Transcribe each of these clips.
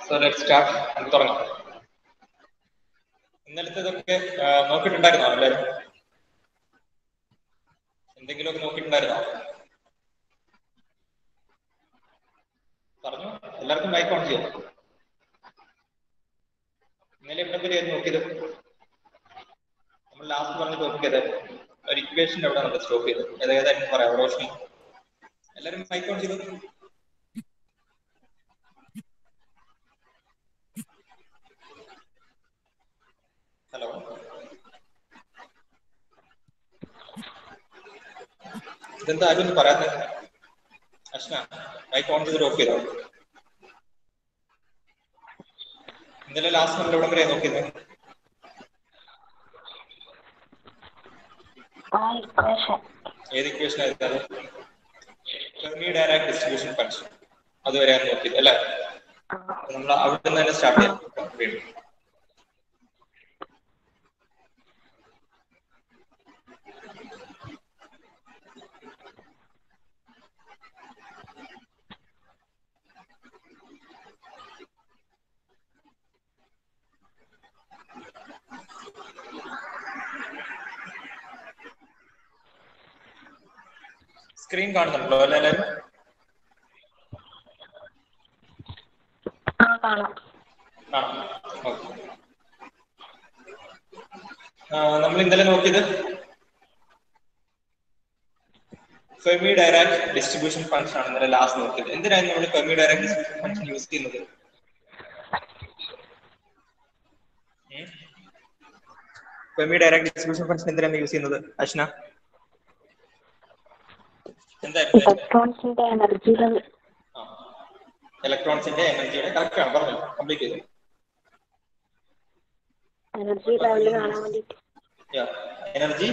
So let start നമുക്ക് തുടങ്ങാം ഇന്നലത്തേതൊക്കെ ആ, നോക്കിയിട്ടുണ്ടായിരുന്നോ എല്ലാവരും എന്തെങ്കിലുമൊക്കെ നോക്കിയിട്ടുണ്ടായിരുന്നോ പറഞ്ഞു എല്ലാവർക്കും മൈക്ക് ഓൺ ചെയ്യാം ഇന്നലെ എവിടെ വരെയായിരുന്നു നോക്കിയത് നമ്മൾ ലാസ്റ്റ് പറഞ്ഞ് നോക്കിയത് ഒരു ഇക്വേഷൻ എവിടെ നമ്മൾ സ്റ്റോപ്പ് ചെയ്തത് ഏതേതായിരുന്നു പറയാം റോഷനി എല്ലാവരും മൈക്ക് ഓൺ ചെയ്തു ഹലോ ഇതെന്താ ആരും ഒന്നും പറയാത്ത അശ്ന മൈക്ക് ഓൺ ചെയ്ത് ഓഫ് ചെയ്തോ ഇന്നലെ ലാസ്റ്റ് നമ്മൾ എവിടെ വരെയാ നോക്കിയത് ആ ഇക്വേഷൻ ഏത് ഇക്വേഷൻ ആയിരുന്നത് ഫെർമി ഡയറാക്ട് ഡിസ്ട്രിബ്യൂഷൻ ഫംഗ്ഷൻ അതുവരെയാണ് നോക്കിയത് അല്ലേ ആ നമ്മൾ അവിടെ നിന്ന് തന്നെ സ്റ്റാർട്ട് ചെയ്യാം വീണ്ടും സ്ക്രീൻ കാണുന്നുണ്ടല്ലോ അല്ലേ എല്ലാവരും ആ കാണാം കാണാം ഓക്കെ നമ്മൾ ഇന്നലെ നോക്കിയത് ഫെർമി ഡയറാക്ട് ഡിസ്ട്രിബ്യൂഷൻ ഫംഗ്ഷൻ ആണ് ഇന്നലെ ലാസ്റ്റ് നോക്കിയത് എന്തിനാണ് നമ്മൾ Fermi Dirac distribution function use ചെയ്യുന്നത് ഫെർമി ഡയറാക്ട് ഡിസ്ട്രിബ്യൂഷൻ ഫംഗ്ഷൻ എന്തിനാണ് യൂസ് ചെയ്യുന്നത് അശ്ന എന്തായിരുന്നു ഇലക്ട്രോൺസിന്റെ എനർജി ലെവൽ ഇലക്ട്രോൺസിന്റെ എനർജിയുടെ കറക്റ്റ് ആണ് പറഞ്ഞു കംപ്ലീറ്റ് ചെയ്തു എനർജി ലെവൽ കാണാൻ വേണ്ടിട്ട് energy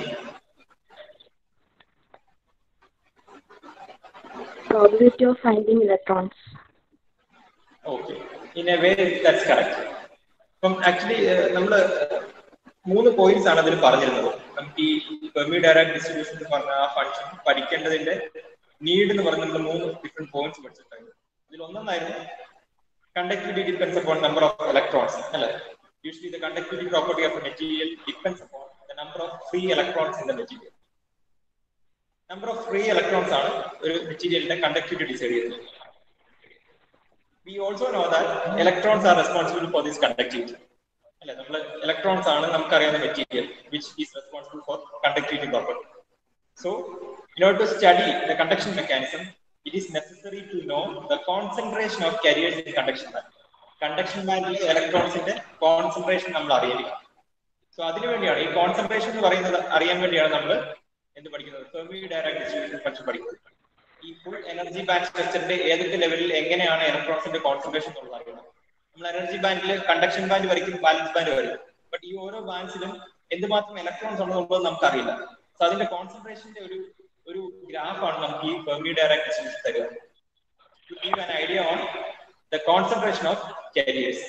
probability of finding electrons okay in a way that's correct അപ്പം ആക്ച്വലി നമ്മൾ മൂന്ന് പോയിന്റ്സ് ആണ് അതിൽ പറഞ്ഞിരുന്നത് നമുക്ക് ഈ ഫെർമി ഡയറാക്ട് ഡിസ്ട്രിബ്യൂഷൻ എന്ന് പറഞ്ഞ ആ ഫംഗ്ഷൻ പഠിക്കേണ്ടതിന്റെ നീഡ് എന്ന് പറഞ്ഞ നമ്മൾ മൂന്ന് ഡിഫറെന്റ് പോയിന്റ്സ് പഠിച്ചിട്ടുണ്ടായിരുന്നു ഇതിൽ ഒന്നൊന്നായിരുന്നു conductivity depends upon number of electrons അല്ലെ usually the conductivity property of material depends upon the number of free electrons in the material number of free electrons ആണ് ഒരു മെറ്റീരിയലിന്റെ കണ്ടക്ടിവിറ്റി ഡിസൈഡ് ചെയ്യുന്നത് we also know that electrons are responsible for this conductivity അല്ലെ നമ്മൾ electrons ആണ് നമുക്കറിയാവുന്ന material which is responsible for conductivity property so in order to study the conduction mechanism it is necessary to know the concentration of carriers in conduction band conduction ബാൻഡിലെ ഇലക്ട്രോൺസിന്റെ concentration നമ്മൾ അറിയില്ല so അതിനു വേണ്ടിയാണ് ഈ concentration എന്ന് പറയുന്നത് അറിയാൻ വേണ്ടിയാണ് നമ്മൾ എന്ത് പഠിക്കുന്നത് ഫെർമി ഡയറാക്ട് ഡിസ്ട്രിബ്യൂഷൻ ഫംഗ്ഷൻ പഠിക്കുന്നത് ഈ ഫുൾ എനർജി ബാൻഡ് സ്ട്രക്ചറിന്റെ ഏതൊക്കെ ലെവലിൽ എങ്ങനെയാണ് ഇലക്ട്രോൺസിന്റെ കോൺസെൻട്രേഷൻ എന്നുള്ളത് അറിയണം നമ്മൾ എനർജി ബാൻഡിൽ കണ്ടക്ഷൻ ബാൻഡ് വരയ്ക്കും ബാലൻസ് ബാൻഡ് വരും ബട്ട് ഈ ഓരോ ബാൻഡ്സിലും എന്തുമാത്രം ഇലക്ട്രോൺസ് ഉണ്ടെന്നുള്ളത് നമുക്കറിയില്ല സോ അതിന്റെ കോൺസെൻട്രേഷന്റെ ഒരു ഒരു ഗ്രാഫാണ് നമുക്ക് ഈ ഫെർമി ഡയറാക്ട് ഡിസ്ട്രിബ്യൂഷൻ തരിക to give an idea on the concentration of carriers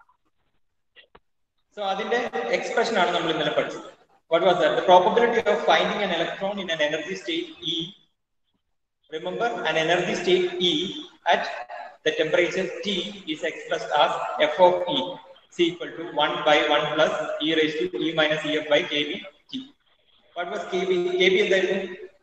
so അതിന്റെ എക്സ്പ്രഷൻ ആണ് നമ്മൾ ഇന്നലെ പഠിച്ചത് what was the probability of finding an electron in an energy state E remember an energy state E at the temperature T is expressed as f of E is equal to 1 by 1 plus e raised to E minus EF by kV T. What was kV? kV എന്തായിരുന്നു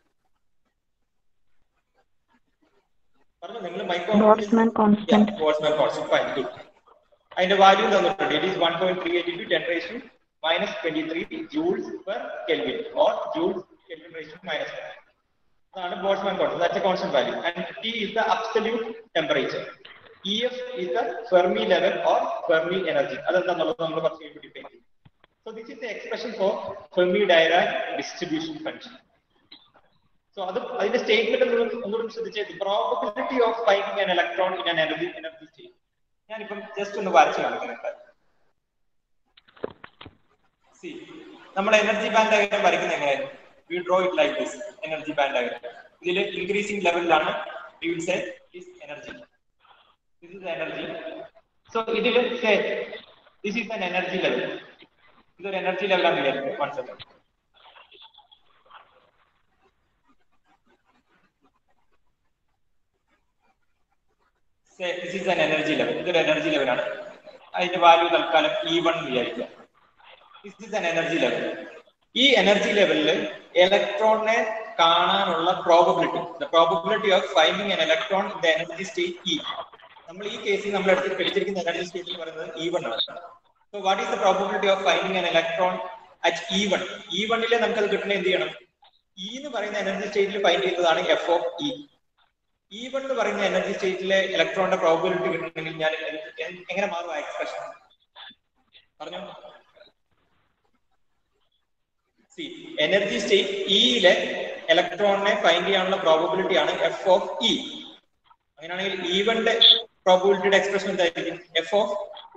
പറഞ്ഞു നിങ്ങൾ micro Boltzmann constant Boltzmann constant fine good അതിന്റെ value തന്നിട്ടുണ്ട് it is one point three eighty two ten raised minus twenty three joules per kelvin or joules kelvin raised minus അതാണ് Boltzmann constant that's a constant value and T is the absolute temperature E F is the Fermi level or Fermi energy അതെന്താന്നുള്ളത് നമ്മൾ കുറച്ച് കഴിയുമ്പോൾ define ചെയ്യും so this is the expression for Fermi Dirac distribution function so അത് അതിന്റെ statement ഒന്നുകൂടി ശ്രദ്ധിച്ചേ probability of finding an electron in an energy energy state ഞാനിപ്പം ജസ്റ്റ് ഒന്ന് വരച്ചു കാണിക്കാം സി നമ്മൾ എനർജി ബാൻഡ് ഡയഗ്രാം വരയ്ക്കുന്നത് എങ്ങനെ we draw it like this energy band diagram ഇതിൽ ഇൻക്രീസിംഗ് ലെവലിലാണ് we will say this energy this is energy so ഇതിൽ say this is an energy level ഇതൊരു എനർജി ലെവലാണ് വിചാരിക്കുന്നത് one second this is an energy level ഇതൊരു energy ലെവലാണ് അതിന്റെ value തൽക്കാലം ഇ വൺ വിചാരിക്കുക this is an energy level ഈ എനർജി ലെവലിൽ ഇലക്ട്രോണിനെ കാണാനുള്ള probability the probability of finding an electron in the energy state E നമ്മൾ ഈ കേസിൽ നമ്മൾ എടുത്ത് പഠിച്ചിരിക്കുന്ന എനർജി സ്റ്റേറ്റിൽ പറയുന്നത് ഇ വൺ ആണ് so what is the probability of finding an electron at E one E വണ്ണിലെ നമുക്ക് അത് കിട്ടണ എന്ത് ചെയ്യണം ഇ എന്ന് പറയുന്ന എനർജി സ്റ്റേറ്റിൽ ഫൈൻഡ് ചെയ്യുന്നതാണ് F of E E one എന്ന് പറയുന്ന എനർജി സ്റ്റേറ്റിലെ ഇലക്ട്രോണിന്റെ പ്രോബിലിറ്റി കിട്ടണമെങ്കിൽ ഞാൻ എ- എങ്ങനെ മാറും ആ എക്സ്പ്രഷൻ പറഞ്ഞോ സി എനർജി സ്റ്റേറ്റ് ഇയിലെ ഇലക്ട്രോണിനെ ഫൈൻഡ് ചെയ്യാനുള്ള പ്രോബിലിറ്റി ആണ് എഫ് ഓഫ് ഇ അങ്ങനെയാണെങ്കിൽ ഇ വണ്ടെ പ്രോബിലിറ്റിയുടെ എക്സ്പ്രഷൻ എന്തായിരിക്കും എഫ് ഓഫ്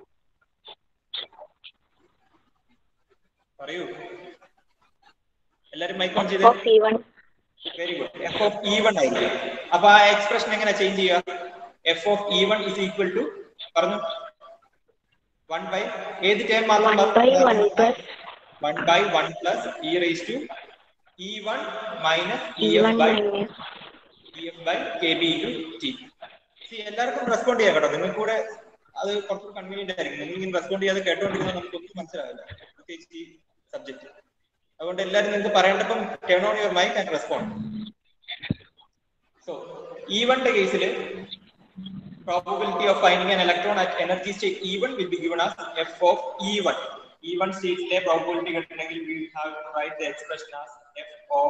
പറയൂ എല്ലാരും മൈക്ക് ഓൺ ചെയ്തേ of E one very good F of E one ആയിരിക്കും അപ്പൊ ആ എക്സ്പ്രഷൻ എങ്ങനെ ചേഞ്ച് ചെയ്യുക F of E one is equal to പറഞ്ഞു വൺ ബൈ ഏത് term one by one plus one by one plus E raise to E one minus E E one F by minus E F by K B to T C എല്ലാവർക്കും respond ചെയ്യാം കേട്ടോ നിങ്ങൾക്ക് കൂടെ അത് കുറച്ച് convenient ആയിരിക്കും നിങ്ങൾ ഇങ്ങനെ റെസ്പോണ്ട് ചെയ്യാതെ കേട്ടോണ്ടിരുന്നാൽ നമുക്കൊന്നും മനസ്സിലാവില്ല പ്രത്യേകിച്ച് ഈ സബ്ജക്ട് അതുകൊണ്ട് എല്ലാവരും നിങ്ങൾക്ക് പറയേണ്ടപ്പം turn on your mike and respond so E വണ്ടെ കേസിൽ probability of finding an electron at energy state E1 will be given as f of E1. E1 state le probability കിട്ടണമെങ്കിൽ we have to write the expression as f of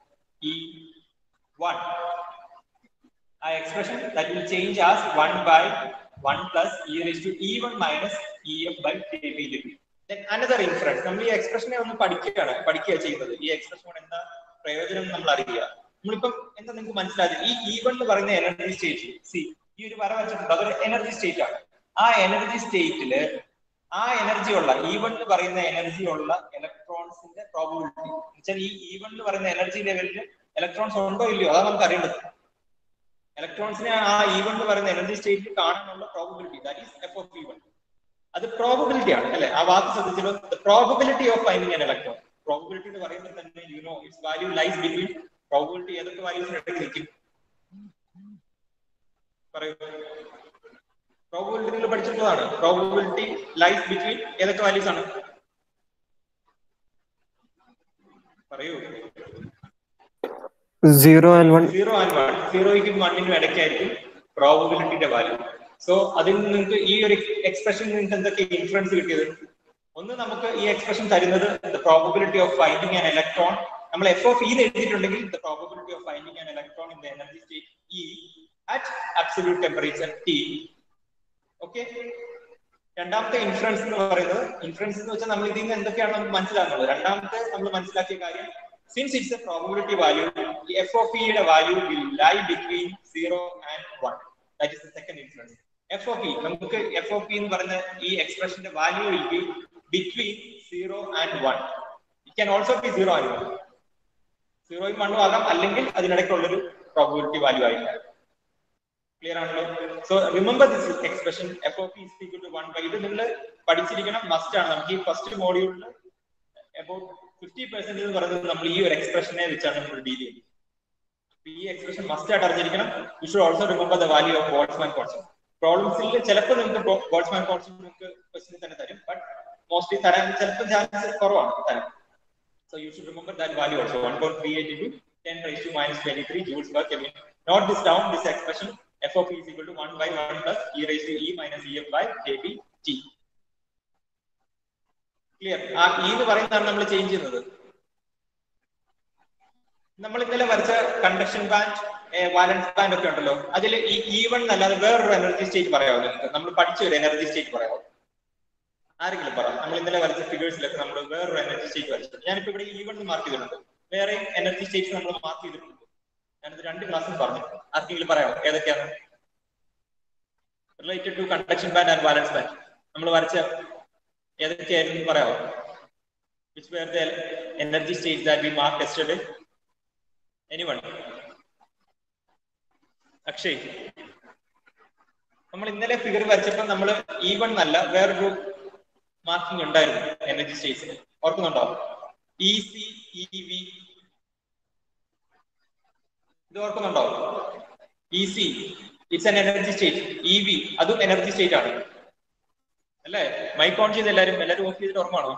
E1. ആ expression that will change as 1 by 1 plus e raised to E1 minus EF by KB degree. Then another inference. നമ്മൾ ഈ എക്സ്പ്രഷനെ ഒന്ന് പഠിക്കുകയാണ് പഠിക്കുക ചെയ്യുന്നത് ഈ expression കൊണ്ട് എന്താ പ്രയോജനം നമ്മൾ അറിയുക നമ്മളിപ്പം എന്താ നിങ്ങൾക്ക് മനസ്സിലായത് ഈ E1 എന്ന് പറയുന്ന എനർജി സ്റ്റേറ്റ് സി ഈ ഒരു വര വെച്ചിട്ടുണ്ട് അതൊരു എനർജി സ്റ്റേറ്റ് ആണ് ആ എനർജി സ്റ്റേറ്റില് ആ എനർജി ഉള്ള ഇ വൺ എന്ന് പറയുന്ന എനർജി ഉള്ള ഇലക്ട്രോൺസിന്റെ പ്രോബിലിറ്റി എന്നുവെച്ചാൽ ഈ ഇ വൺ എന്ന് പറയുന്ന എനർജി ലെവലിൽ ഇലക്ട്രോൺസ് ഉണ്ടോ ഇല്ലയോ അതാണ് നമുക്ക് അറിയേണ്ടത് ഇലക്ട്രോൺസിനെ ആ ഇ വൺ എന്ന് പറയുന്ന എനർജി സ്റ്റേറ്റിൽ കാണാനുള്ള probability that is F of E one അത് പ്രോബിലിറ്റി ആണ് അല്ലെ ആ വാക്ക് ശ്രദ്ധിച്ചല്ലോ probability of finding an electron probability എന്ന് പറയുമ്പോൾ തന്നെ you know it's value lies between probability ഏതൊക്കെ വാല്യൂസിന് ഇടയ്ക്ക് നിൽക്കും പറയൂ പ്രോബിലിറ്റി നിങ്ങൾ പഠിച്ചിട്ടുള്ളതാണ് പ്രോബിലിറ്റി ലൈഫ് ബിറ്റ്വീൻ ഏതൊക്കെ വാല്യൂസ് ആണ് പറയൂ zero and one zero and one സീറോയ്ക്കും വണ്ണിനും ഇടയ്ക്കായിരിക്കും പ്രോബിലിറ്റിയുടെ വാല്യൂ സോ അതിൽ നിന്ന് നിങ്ങൾക്ക് ഈ ഒരു എക്സ്പ്രഷൻ നിങ്ങൾക്ക് എന്തൊക്കെ ഇൻഫ്ലുവൻസ് കിട്ടിയത് ഒന്ന് നമുക്ക് ഈ എക്സ്പ്രഷൻ തരുന്നത് the probability of finding an electron നമ്മൾ എഫ് ഓഫ് ഇ എഴുതിയിട്ടുണ്ടെങ്കിൽ the probability of finding an electron in the energy state E at absolute temperature T okay രണ്ടാമത്തെ ഇൻഫ്ലുവൻസ് എന്ന് പറയുന്നത് ഇൻഫ്ലുവൻസ് എന്ന് വെച്ചാൽ നമ്മൾ ഇതിൽ നിന്ന് എന്തൊക്കെയാണ് നമുക്ക് മനസ്സിലാകുന്നത് രണ്ടാമത്തെ നമ്മൾ മനസ്സിലാക്കിയ കാര്യം since it's a probability value F of ഇയുടെ value will lie between zero and one that is the second influence F of E നമുക്ക് എഫ് ഓഫ് ഇ എന്ന് പറയുന്ന ഈ എക്സ്പ്രഷന്റെ value will be between zero and one it can also be zero and one സീറോയും വണ്ണും ആകാം അല്ലെങ്കിൽ അതിനിടയ്ക്കുള്ളൊരു പ്രോബിലിറ്റി വാല്യൂ ആയിരിക്കാം ക്ലിയർ ആണല്ലോ so remember this expression F of is equal to one by ഇത് നിങ്ങൾ പഠിച്ചിരിക്കണം മസ്റ്റ് ആണ് നമുക്ക് ഈ ഫസ്റ്റ് മോഡ്യൂളിൽ അബൌട്ട് ഫിഫ്റ്റി പെർസെന്റ് എന്ന് പറയുന്നത് നമ്മൾ ഈ ഒരു എക്സ്പ്രഷനെ വെച്ചാണ് നമ്മൾ ഡീൽ ചെയ്യുന്നത് ഈ എക്സ്പ്രഷൻ മസ്റ്റ് ആയിട്ട് അറിഞ്ഞിരിക്കണം you should also remember the value of Boltzmann constant പ്രോബ്ലംസിൽ ചിലപ്പോൾ നിങ്ങൾക്ക് ബോൾസ്മാൻ കോൺസ്റ്റന്റ് നിങ്ങൾക്ക് ക്വസ്റ്റിന് തന്നെ തരും ബട്ട് മോസ്റ്റ്ലി തരാൻ ചിലപ്പോൾ ചാൻസ് കുറവാണ് തരാൻ So you should remember that value also 1.38 into 10 raised to minus 23 joules per Kelvin. Note this down, this expression f of e is equal to 1 by 1 plus e raised to e minus ef by kb t. Clear ആ E എന്ന് പറയുന്നതാണ് നമ്മൾ change ചെയ്യുന്നത് നമ്മൾ ഇന്നലെ വരച്ച conduction band വാലൻസ് band ഒക്കെ ഉണ്ടല്ലോ അതിൽ ഈ ഇ വൺ അല്ലാതെ വേറൊരു എനർജി സ്റ്റേറ്റ് പറയാമോ നിങ്ങൾക്ക് നമ്മൾ പഠിച്ച ഒരു എനർജി സ്റ്റേറ്റ് പറയാമോ ആരെങ്കിലും പറ നമ്മൾ ഇന്നലെ വരച്ച ഫിഗേഴ്സിലൊക്കെ നമ്മൾ വേറൊരു എനർജി സ്റ്റേറ്റ് വരച്ചിട്ടുണ്ട് ഞാനിപ്പോ ഇവിടെ ഈ വൺ മാർക്ക് ചെയ്തിട്ടുണ്ട് വേറെ എനർജി സ്റ്റേറ്റ്സ് നമ്മൾ മാർക്ക് ചെയ്തിട്ടുണ്ട് ഞാനിത് രണ്ട് ക്ലാസ്സിൽ പറഞ്ഞു ആർക്കെങ്കിലും പറയാമോ ഏതൊക്കെയാണ് related to conduction band and valence band നമ്മൾ വരച്ച ഏതൊക്കെയായിരുന്നു പറയാമോ which where the energy state that we mark yesterday anyone Akshay നമ്മൾ ഇന്നലെ ഫിഗർ വരച്ചപ്പോൾ നമ്മൾ ഇ വൺ അല്ല വേറൊരു മാർക്കിംഗ് ഉണ്ടായിരുന്നു എനർജി സ്റ്റേറ്റ്സിന് ഓർക്കുന്നുണ്ടോ ഇ സി ഇ വി ഇത് ഓർക്കുന്നുണ്ടോ E C it's an energy state E V അതും എനർജി സ്റ്റേറ്റ് ആണ് അല്ലേ മൈക്ക് ഓൺ ചെയ്ത് എല്ലാവരും എല്ലാവരും ഓഫ് ചെയ്തിട്ട് ഓർമ്മയാണോ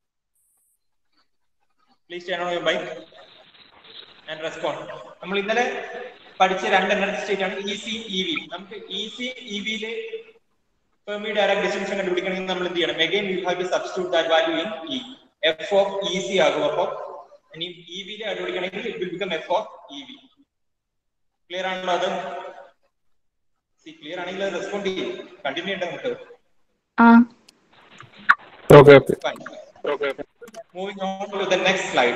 പ്ലീസ് ചെയ്യണോ ബൈക്ക് ആൻഡ് റെസ്പോണ്ട് നമ്മൾ ഇന്നലെ പഠിച്ച രണ്ട് എനർജി സ്റ്റേറ്റ് ആണ് ഇ സി ഇ വി നമുക്ക് ഇ സി ഇ വിയിലെ ഫെർമി ഡയറക്ട് ഡിസ്ട്രിബ്യൂഷൻ കണ്ടുപിടിക്കണമെങ്കിൽ നമ്മൾ എന്ത് ചെയ്യണം again you have to substitute that value in E F of E C ആകും അപ്പോൾ ഇനി ഇ വിയിലെ കണ്ടുപിടിക്കണമെങ്കിൽ it will become F of E V clear ആണല്ലോ അത് സി ക്ലിയർ ആണെങ്കിൽ അത് റെസ്പോണ്ട് ചെയ്യും കണ്ടിന്യൂ ചെയ്യണ്ട നമുക്ക് ആ Okay, okay. Fine. Moving on to the next slide.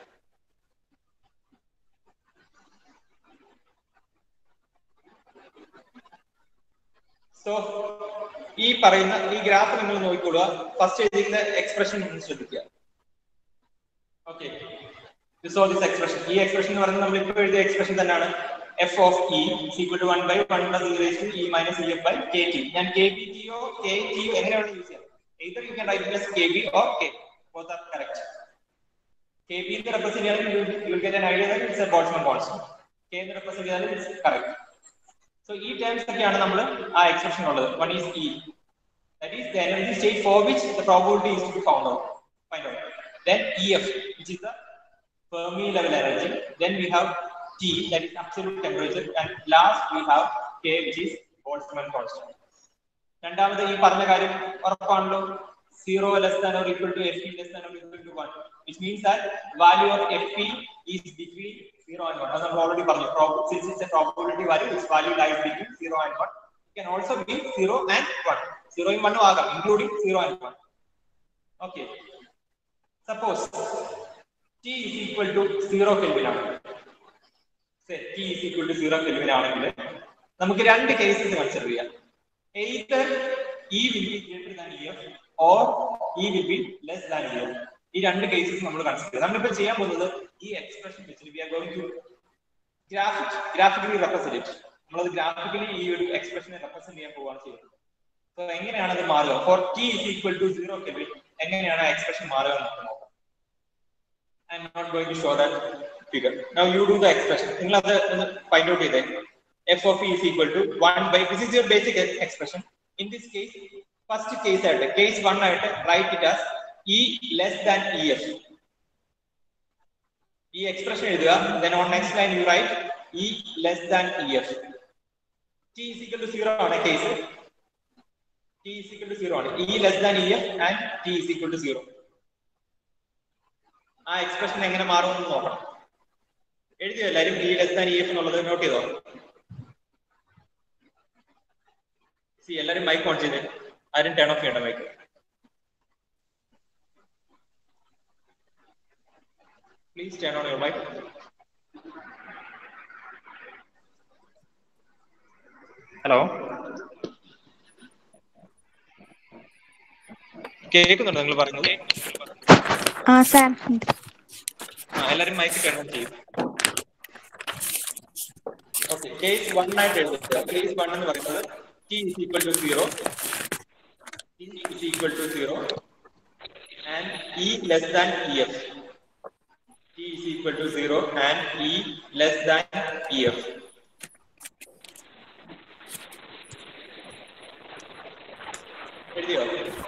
So ഈ പറയുന്ന ഈ ഗ്രാഫ് നിങ്ങൾ നോക്കിക്കൊള്ളുക ഫസ്റ്റ് എഴുതിയിരുന്ന എക്സ്പ്രഷൻ നിങ്ങൾ ശ്രദ്ധിക്കുക ഓക്കെ സോ ദിസ് എക്സ്പ്രഷൻ ഈ എക്സ്പ്രഷൻ എന്ന് പറയുന്നത് നമ്മൾ ഇപ്പോൾ എഴുതിയ എക്സ്പ്രഷൻ തന്നെയാണ് F of E equal to one by one plus E raise to E minus E F by K T ഞാൻ കെ ബി ടിയോ കെ ടിയോ എങ്ങനെയാണ് യൂസ് ചെയ്യാം either you can write it as kb or k both are correct kb എന്ന് represent ചെയ്താൽ you you will get an idea that it's a boltzmann constant k എന്ന് represent ചെയ്താൽ it's correct so ഈ terms ഒക്കെയാണ് നമ്മൾ ആ expression ഉള്ളത് one is e that is the energy state for which the probability is to be found out find out then ef which is the fermi level energy then we have t that is absolute temperature and last we have k which is boltzmann constant രണ്ടാമത് ഈ പറഞ്ഞ കാര്യം ഉറപ്പാണല്ലോ zero less than or equal to F P less than or equal to one which means that value of F P is between zero and one അത് നമ്മൾ already പറഞ്ഞു since it's a probability value which value lies between zero and one can also be zero and one സീറോയും വണ്ണും ആകാം including zero and one okay suppose T is equal to zero Kelvin ആണ് T is equal to zero Kelvin ആണെങ്കിൽ നമുക്ക് രണ്ട് cases consider ചെയ്യാം either E will be greater than EF or E will be less than EF. ഈ രണ്ട് cases നമ്മൾ consider ചെയ്യാം നമ്മളിപ്പോൾ ചെയ്യാൻ പോകുന്നത് ഈ എക്സ്പ്രഷൻ വെച്ചിട്ട് we are going to graphic graphically represent നമ്മളത് ഗ്രാഫിക്കലി ഈ ഒരു എക്സ്പ്രഷനെ റെപ്രസെന്റ് ചെയ്യാൻ പോവുകയാണ് ചെയ്യുന്നത് സോ എങ്ങനെയാണ് അത് മാറുക for T is equal to zero Kelvin എങ്ങനെയാണ് ആ എക്സ്പ്രഷൻ മാറുക എന്ന് നമുക്ക് നോക്കാം I'm not going to show that figure now you do the expression നിങ്ങൾ അത് ഒന്ന് ഫൈൻഡ് ഔട്ട് ചെയ്തേ f of e is equal to 1 by this is your basic e- expression in this case first case ആയിട്ട് case 1 ആയിട്ട് write it as e less than ef ഈ expression എഴുതുക then on next line you write e less than ef t is equal to 0 ആണ് case t is equal to 0 ആണ് e less than ef and t is equal to 0 ആ expression എങ്ങനെ മാറുമെന്ന് നോക്കണം എഴുതിയോ എല്ലാവരും e less than ef എന്നുള്ളത് note ചെയ്തോ സി എല്ലാരും മൈക്ക് ഓൺ ചെയ്ത് ആരും ടേൺ ഓഫ് ചെയ്യണ്ട mike please turn on your mike hello കേൾക്കുന്നുണ്ടോ നിങ്ങൾ പറയുന്നത് ആ സാർ ആ എല്ലാരും മൈക്ക് ടേൺ ഓൺ ചെയ്യും ഓക്കെ കേസ് വൺ ആയിട്ട് എഴുതുക കേസ് വൺ എന്ന് പറയുന്നത് t is equal to 0 t is equal to 0 and e less than ef t is equal to 0 and e less than ef എഴുതിയോ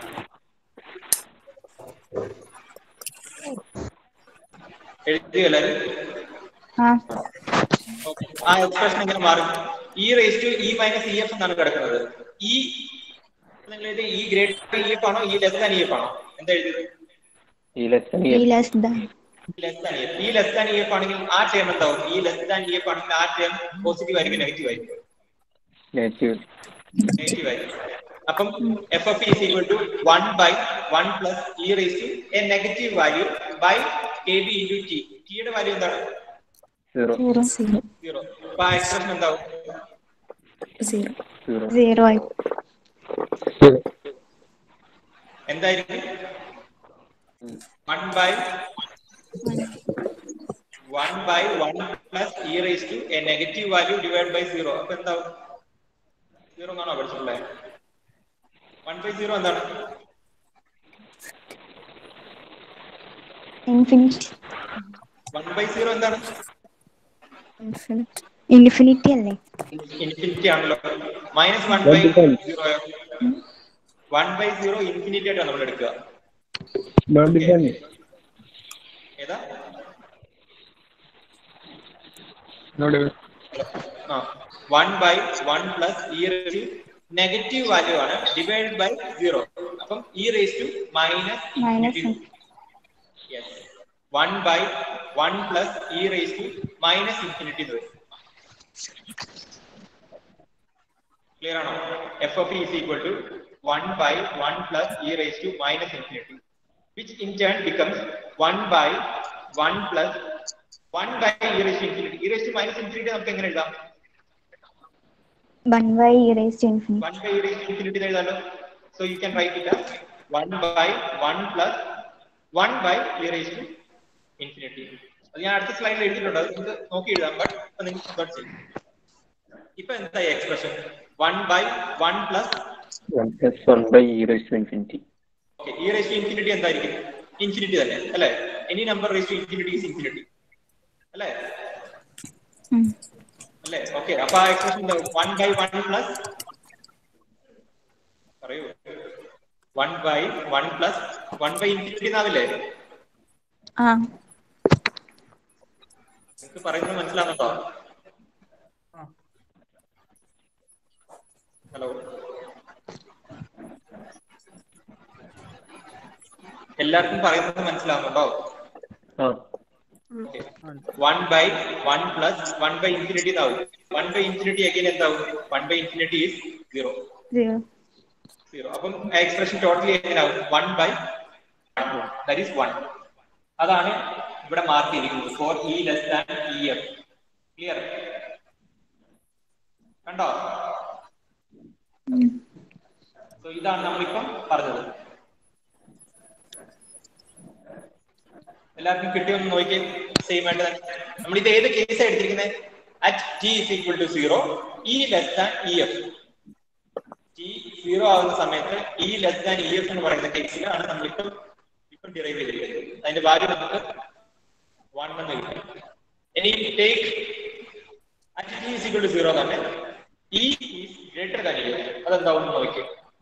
എഴുതിയോ എല്ലാരും ആ ആ എക്സ്പ്രഷൻ എങ്ങനെ മാറും E raise to E minus E F എന്നാണ് കിടക്കുന്നത് ഈ നിങ്ങൾ ഇത് ഈ ഗ്രേഡ് ഇ എഫ് ആണോ ഈ ലെസ് ദാൻ ഇ എഫ് ആണോ എന്താ എഴുതിയത് E lesson E less than less than E F E less than E F ആണെങ്കിൽ ആ ടേം എന്താവും ഈ ലെസ് ദാൻ ഇ എഫ് ആണെങ്കിൽ ആ ടേം പോസിറ്റീവ് ആയിരിക്കും നെഗറ്റീവ് ആയിരിക്കും നെഗറ്റീവ് നെഗറ്റീവ് ആയിരിക്കും അപ്പം F F is equal to one by one plus E raise to a negative value by K B into T ടിയുടെ വാല്യൂ എന്താണ് സീറോ സീറോ സീറോ സീറോ അപ്പൊ ആ എക്സ്പ്രഷൻ എന്താവും zero zero zero ആയി എന്തായിരിക്കും one by one by one plus E raise to a negative value divide by zero അപ്പൊ എന്താവും zero എന്നാണോ പഠിച്ചിട്ടുള്ളത് വൺ ബൈ സീറോ എന്താണ് ഇൻഫിനിറ്റ് വൺ ബൈ സീറോ എന്താണ് ഇൻഫിനിറ്റ് ഇൻഫിനിറ്റി അല്ലേ ഇൻഫിനിറ്റി ആണല്ലോ minus one by zero one by zero infinity ആയിട്ടാണ് നമ്മൾ എടുക്കുക ഏതാ ആ one by one plus E negative value ആണ് ഡിവൈഡ് ബൈ സീറോ അപ്പം E raise to minus minus yes one by one plus E raise to minus infinity എന്ന് വരും clear ആണോ F of is equal to one by one plus E raise to minus infinity which in turn becomes one by one plus one by E raise to infinity E raise to minus infinity നമുക്ക് എങ്ങനെ എഴുതാം one by E raise to infinity one by E raise to infinity എഴുതാലോ so you can write it one by one plus one by E raise to infinity അത് ഞാൻ അടുത്ത സ്ലൈഡിൽ എഴുതിയിട്ടുണ്ട് അത് നിങ്ങൾക്ക് നോക്കി എഴുതാം ബട്ട് നിങ്ങൾക്ക് നോട്ട് ചെയ്യും ഇപ്പൊ എന്തായി expression one by one plus one plus one by E raise to infinity okay E raise to infinity എന്തായിരിക്കും ഇൻഫിനിറ്റി തന്നെ അല്ലേ any number raise to infinity is infinity അല്ലേ അല്ലേ ഓക്കെ അപ്പൊ ആ expression one by one plus പറയൂ one by one plus one by infinity എന്നാവില്ലേ ആ നിങ്ങൾക്ക് പറയുന്നത് മനസ്സിലാകുന്നുണ്ടോ ഹലോ എല്ലാവർക്കും പറയുന്നത് മനസ്സിലാകുന്നുണ്ടോ ആ one by one plus one by infinity എന്നാവും വൺ ബൈ ഇൻഫിനിറ്റി അഗൈൻ എന്താവും one by infinity is zero zero zero അപ്പം എക്സ്പ്രഷൻ ടോട്ടലി എങ്ങനെയാവും one by that is one അതാണ് ഇവിടെ മാർക്ക് ചെയ്തിരിക്കുന്നത് for E less than E F clear കണ്ടോ so ഇതാണ് നമ്മളിപ്പം പറഞ്ഞത് എല്ലാവർക്കും കിട്ടിയൊന്ന് നോക്കിയേ സെയിം ആയിട്ട് തന്നെ നമ്മൾ ഇത് ഏത് കേസ് എടുത്തിരിക്കുന്നത് at T is equal to zero E less than E F T zero ആവുന്ന സമയത്ത് E less than E F എന്ന് പറയുന്ന കേസിലാണ് നമ്മളിപ്പം ഇപ്പം ഡിറൈവ് ചെയ്തിരിക്കുന്നത് അതിന്റെ വാല്യൂ നമുക്ക് വൺ എന്ന് കിട്ടും ഇനി take at T is equal to zero തന്നെ E is greater than E F അതെന്താവും എന്ന് നോക്കി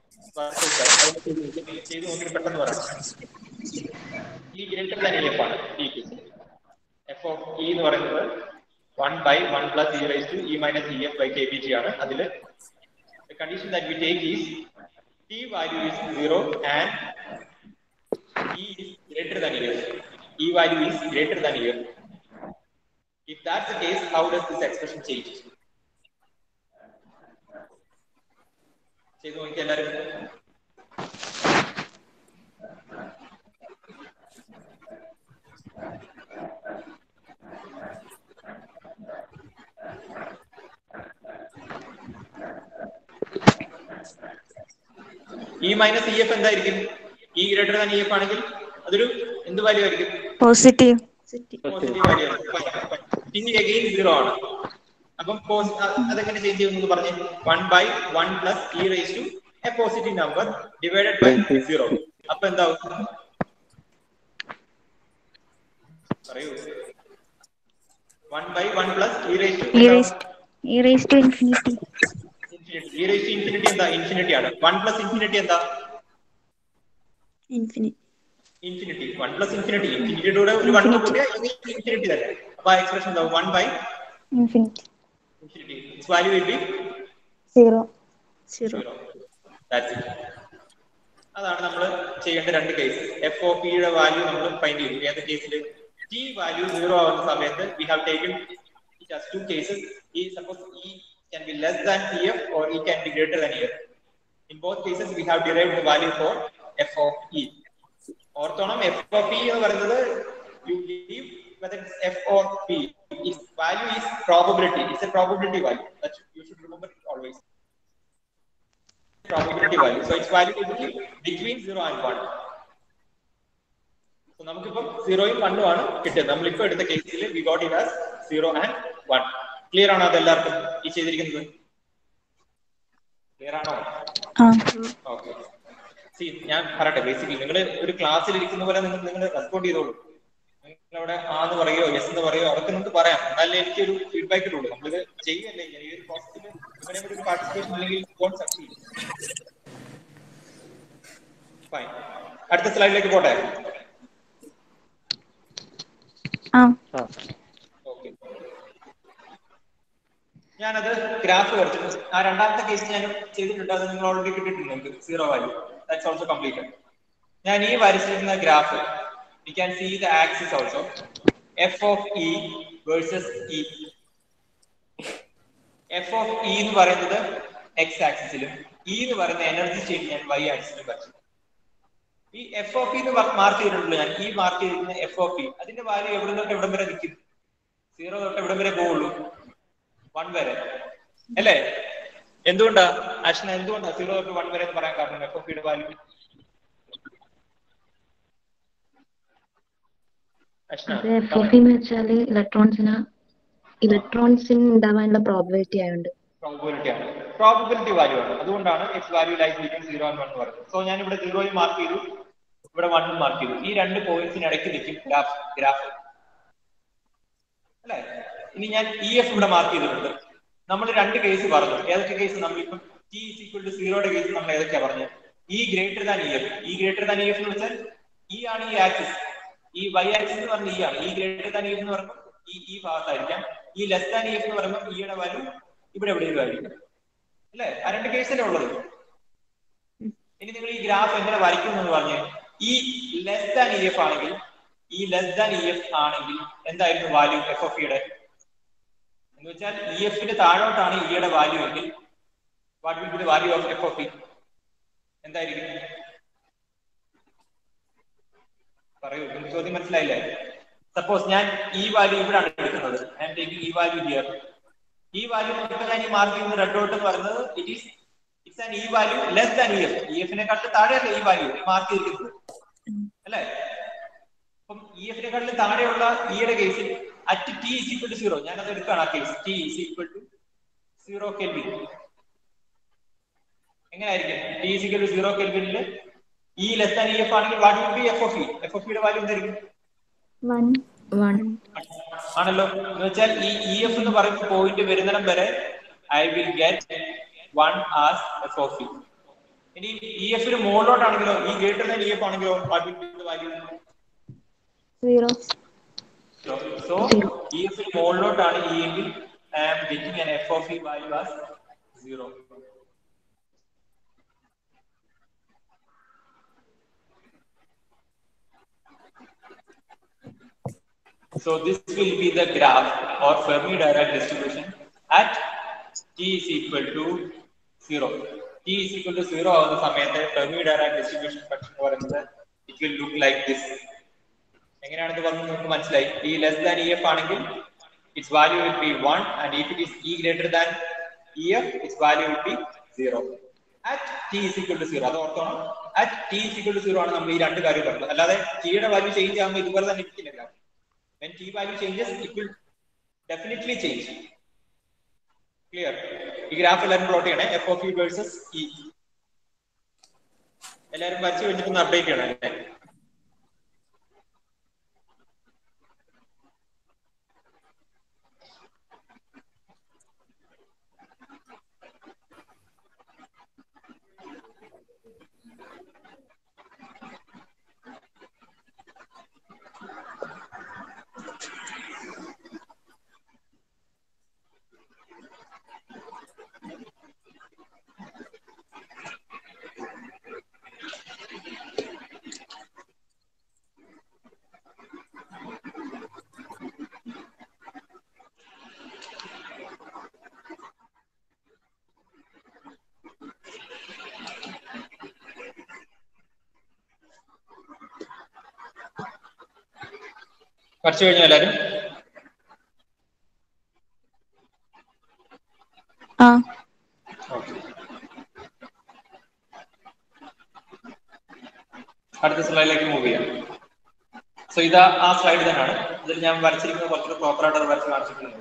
ചെയ്ത് നോക്കി പെട്ടെന്ന് പറയാം ഈ ഗ്രേറ്റർ ദാൻ ഇ എഫ് ആണ് ഈ കേസിൽ എഫ് ഓഫ് ഇ എന്ന് പറയുന്നത് one by one plus E raise to E minus E F by K B G ആണ് അതിൽ condition that we take is T value is zero and E is greater than E F E value is greater than E F If that's the case, how does this expression change? ചെയ്തു നോക്കി എല്ലാവരും E minus E F എന്തായിരിക്കും E greater than E F ആണെങ്കിൽ അതൊരു എന്ത് value ആയിരിക്കും positive positive value ആണ് ഇനി അഗെയിൻ സീറോ ആണ് അപ്പം pos- അ- അതെങ്ങനെ ചേഞ്ച് ചെയ്യുമെന്ന് പറഞ്ഞ് one by one plus E raise to a positive number divided by zero അപ്പൊ എന്താവും പറയൂ one by one plus E raise to E raise E raise to infinity infinity E raise to infinity എന്താ infinity ആണ് one plus infinity എന്താ infinity infinity one plus infinity ഇൻഫിനിറ്റിയുടെ കൂടെ ഒരു one കൂട്ടിയാൽ ഇൻഫിനിറ്റി തന്നെ അപ്പൊ ആ എക്സ്പ്രഷൻ എന്താവും one by infinity infinity it's value will be zero zero zero that's it അതാണ് നമ്മൾ ചെയ്യേണ്ട രണ്ട് കേസ് എഫ് ഒ പിയുടെ വാല്യൂ നമ്മൾ ഫൈൻഡ് ചെയ്തു ഏത് കേസിൽ ടി വാല്യൂ സീറോ ആവുന്ന സമയത്ത് we have taken just two cases ഈ suppose E can be less than T F or E can be greater than E F in both cases we have derived the value for F of E ഓർത്തോണം F of E എന്ന് പറയുന്നത് you leave whether it's f or p its value is probability it's a probability value that you should remember it always probability value. So its value will be between 0 and 1. So നമുക്കിപ്പം സീറോയും വണ്ണും ആണ് കിട്ടിയത് നമ്മളിപ്പോ എടുത്ത കേസിൽ we got it as zero and one clear ആണോ അത് എല്ലാവർക്കും ഈ ചെയ്തിരിക്കുന്നത് ക്ലിയർ ആണോ ആ ഓക്കെ സി ഞാൻ പറയട്ടെ ബേസിക്കലി നിങ്ങൾ ഒരു ക്ലാസ്സിൽ ഇരിക്കുന്ന പോലെ നിങ്ങൾ നിങ്ങൾ റെസ്പോണ്ട് ചെയ്തോളൂ നിങ്ങളവിടെ ആന്ന് പറയോ യെസ് എന്ന് പറയോ അതൊക്കെ നമുക്ക് പറയാം എന്നാലേ എനിക്കൊരു ഫീഡ്ബാക്ക് കിട്ടുള്ളൂ നമ്മളിത് ചെയ്യല്ലേ ഇങ്ങനെ ഈ ഒരു പ്രോസസ്സിൽ ഇവിടെ ഒരു പാർട്ടിസിപ്പേഷൻ അല്ലെങ്കിൽ വോണ്ട് സക്സീഡ് ഫൈൻ അടുത്ത സ്ലൈഡിലേക്ക് പോട്ടെ ആ ആ ഓക്കെ ഞാനത് ഗ്രാഫ് വരച്ചിട്ട് ആ രണ്ടാമത്തെ കേസ് ഞാൻ ചെയ്തിട്ടുണ്ട് അത് നിങ്ങൾ ഓൾറെഡി കിട്ടിയിട്ടുണ്ട് നിങ്ങൾക്ക് zero value that's also complete ഞാൻ ഈ വരച്ചിരിക്കുന്ന graph you can see the axis also F of E versus E F of E എന്ന് പറയുന്നത് എക്സ് ആക്സിസിലും ഇ എന്ന് പറയുന്ന എനർജി സ്റ്റേറ്റ് ഞാൻ വൈ ആക്സിസിലും വരച്ചു ഈ എഫ് ഓഫ് ഇ എന്ന് മാർക്ക് ചെയ്തിട്ടുള്ളൂ ഞാൻ ഈ മാർക്ക് ചെയ്തിരിക്കുന്ന എഫ് ഓഫ് ഇ അതിന്റെ വാല്യൂ എവിടെ തൊട്ട് എവിടം വരെ നിൽക്കും സീറോ തൊട്ട് എവിടം വരെ പോവുള്ളൂ വൺ വരെ അല്ലേ എന്തുകൊണ്ടാ അശ്ന എന്തുകൊണ്ടാ സീറോ തൊട്ട് വൺ വരെ എന്ന് പറയാൻ കാരണം എഫ് ഓഫ് ഇയുടെ വാല്യൂ അശ്ന അത് എഫ് ഓഫ് എന്ന് വെച്ചാല് ഇലക്ട്രോൺസിന് ഇലക്ട്രോൺസിന് ഉണ്ടാവാനുള്ള പ്രോബിലിറ്റി ആയതുകൊണ്ട് പ്രോബിലിറ്റി ആണ് പ്രോബിലിറ്റി വാല്യൂ ആണ് അതുകൊണ്ടാണ് X value like between zero and one എന്ന് പറയുന്നത് സോ ഞാൻ ഇവിടെ സീറോയും മാർക്ക് ചെയ്തു ഇവിടെ വണ്ണും മാർക്ക് ചെയ്തു ഈ രണ്ട് പോയിന്റ്സിന് ഇടയ്ക്ക് നിൽക്കും ഗ്രാഫ് ഗ്രാഫ് അല്ലേ ഇനി ഞാൻ ഇ എഫ് ഇവിടെ മാർക്ക് ചെയ്തിട്ടുണ്ട് നമ്മൾ രണ്ട് കേസ് പറഞ്ഞു ഏതൊക്കെ കേസ് നമ്മളിപ്പം ടി ഇസ് ഈക്വൽ ടു സീറോയുടെ കേസ് നമ്മൾ ഏതൊക്കെയാ പറഞ്ഞത് E greater than E F E greater than E F എന്ന് വെച്ചാൽ ഇ ആണ് ഈ ആക്സിസ് ഈ വൈ ആക്സിസ് എന്ന് പറഞ്ഞ ഇ ആണ് E greater than E F എന്ന് പറയുമ്പോൾ ഈ ഈ ഭാഗത്തായിരിക്കാം ഈ ലെസ് ദാൻ ഇ എഫ് എന്ന് പറയുമ്പോൾ ഇയുടെ വാല്യൂ ഇവിടെ എവിടെയെങ്കിലും ആയിരിക്കും അല്ലേ ആ രണ്ട് കേസല്ലേ ഉള്ളത് ഇനി നിങ്ങൾ ഈ ഗ്രാഫ് എങ്ങനെ വരയ്ക്കും എന്ന് പറഞ്ഞ് ഈ ലെസ് ദാൻ ഇ എഫ് ആണെങ്കിൽ ഈ ലെസ് ദാൻ ഇ എഫ് ആണെങ്കിൽ എന്തായിരുന്നു വാല്യൂ എഫ് ഓഫ് ഇയുടെ എന്ന് വെച്ചാൽ ഇ എഫിന്റെ താഴോട്ടാണ് ഇയുടെ വാല്യൂ എങ്കിൽ what will be the value of F of E എന്തായിരിക്കും പറയൂ നിങ്ങൾക്ക് ചോദ്യം മനസ്സിലായില്ലേ സപ്പോസ് ഞാൻ ഈ വാല്യൂ ഇവിടാണ് എടുക്കുന്നത് ഐ എം ടേക്കിംഗ് ഈ വാല്യൂ ഹിയർ ഈ വാല്യൂ ഇപ്പൊ ഞാൻ ഈ മാർക്ക് ചെയ്യുന്ന റെഡ് ഡോട്ട് എന്ന് പറയുന്നത് it is it's an E value less than E F E എഫിനെക്കാട്ടിൽ താഴെയല്ലേ ഈ വാല്യൂ മാർക്ക് ചെയ്തിരിക്കുന്നത് അല്ലേ അപ്പം ഇ എഫിനെക്കാട്ടിലും താഴെയുള്ള ഇയുടെ കേസിൽ at T is equal to zero ഞാനത് എടുക്കുകയാണ് ആ case T is equal to zero kelvin എങ്ങനെയായിരിക്കും T is equal to zero കെൽവിനിൽ E less than E F ആണെങ്കിൽ what will be F of E F of ഇയുടെ value എന്തായിരിക്കും one one ആണല്ലോ എന്ന് വെച്ചാൽ ഈ ഇ എഫ് എന്ന് പറയുന്ന പോയിന്റ് വരുന്നിടം വരെ I will get one as F of E ഇനി ഇ എഫിന് മുകളിലോട്ടാണെങ്കിലോ E greater than E F ആണെങ്കിലോ വാല്യൂ സീറോ സോ ഇ എഫിന് മുകളിലോട്ടാണ് ഇ എങ്കിൽ I am getting an F of E value as zero So this will be the graph or Fermi Dirac distribution at t is equal to 0. t is equal to 0 ആവുന്ന സമയത്ത് Fermi Dirac distribution function എന്ന് പറയുന്നത് it will look like this. എങ്ങനെയാണ് ഇത് വന്നത് നിങ്ങൾക്ക് മനസ്സിലായി t less than ef ആണെങ്കിൽ its value will be 1 and if it is e greater than ef its value will be 0. At t is equal to 0 അത് ഓർത്തോണം at t is equal to 0 ആണ് നമ്മൾ ഈ രണ്ട് കാര്യം പറഞ്ഞത് അല്ലാതെ t യുടെ വാല്യൂ ചേഞ്ച് ആകുമ്പോൾ ഇതുപോലെ തന്നെ ഇരിക്കില്ല graph when t value changes it will definitely change clear ഈ ഗ്രാഫ് എല്ലാവരും പ്ലോട്ട് ചെയ്യണേ F of E versus E എല്ലാവരും വരച്ച് കഴിഞ്ഞിട്ട് ഒന്ന് അപ്ഡേറ്റ് ചെയ്യണം അല്ലേ വരച്ചു കഴിഞ്ഞോ എല്ലാവരും ആ അടുത്ത സ്ലൈഡിലേക്ക് മൂവ് ചെയ്യാം സോ ഇതാ ആ സ്ലൈഡ് തന്നെയാണ് ഇതിൽ ഞാൻ വരച്ചിരിക്കുന്നത് കുറച്ചുകൂടെ പ്രോപ്പർ ആയിട്ട് വരച്ച് കാണിച്ചിട്ടുണ്ട്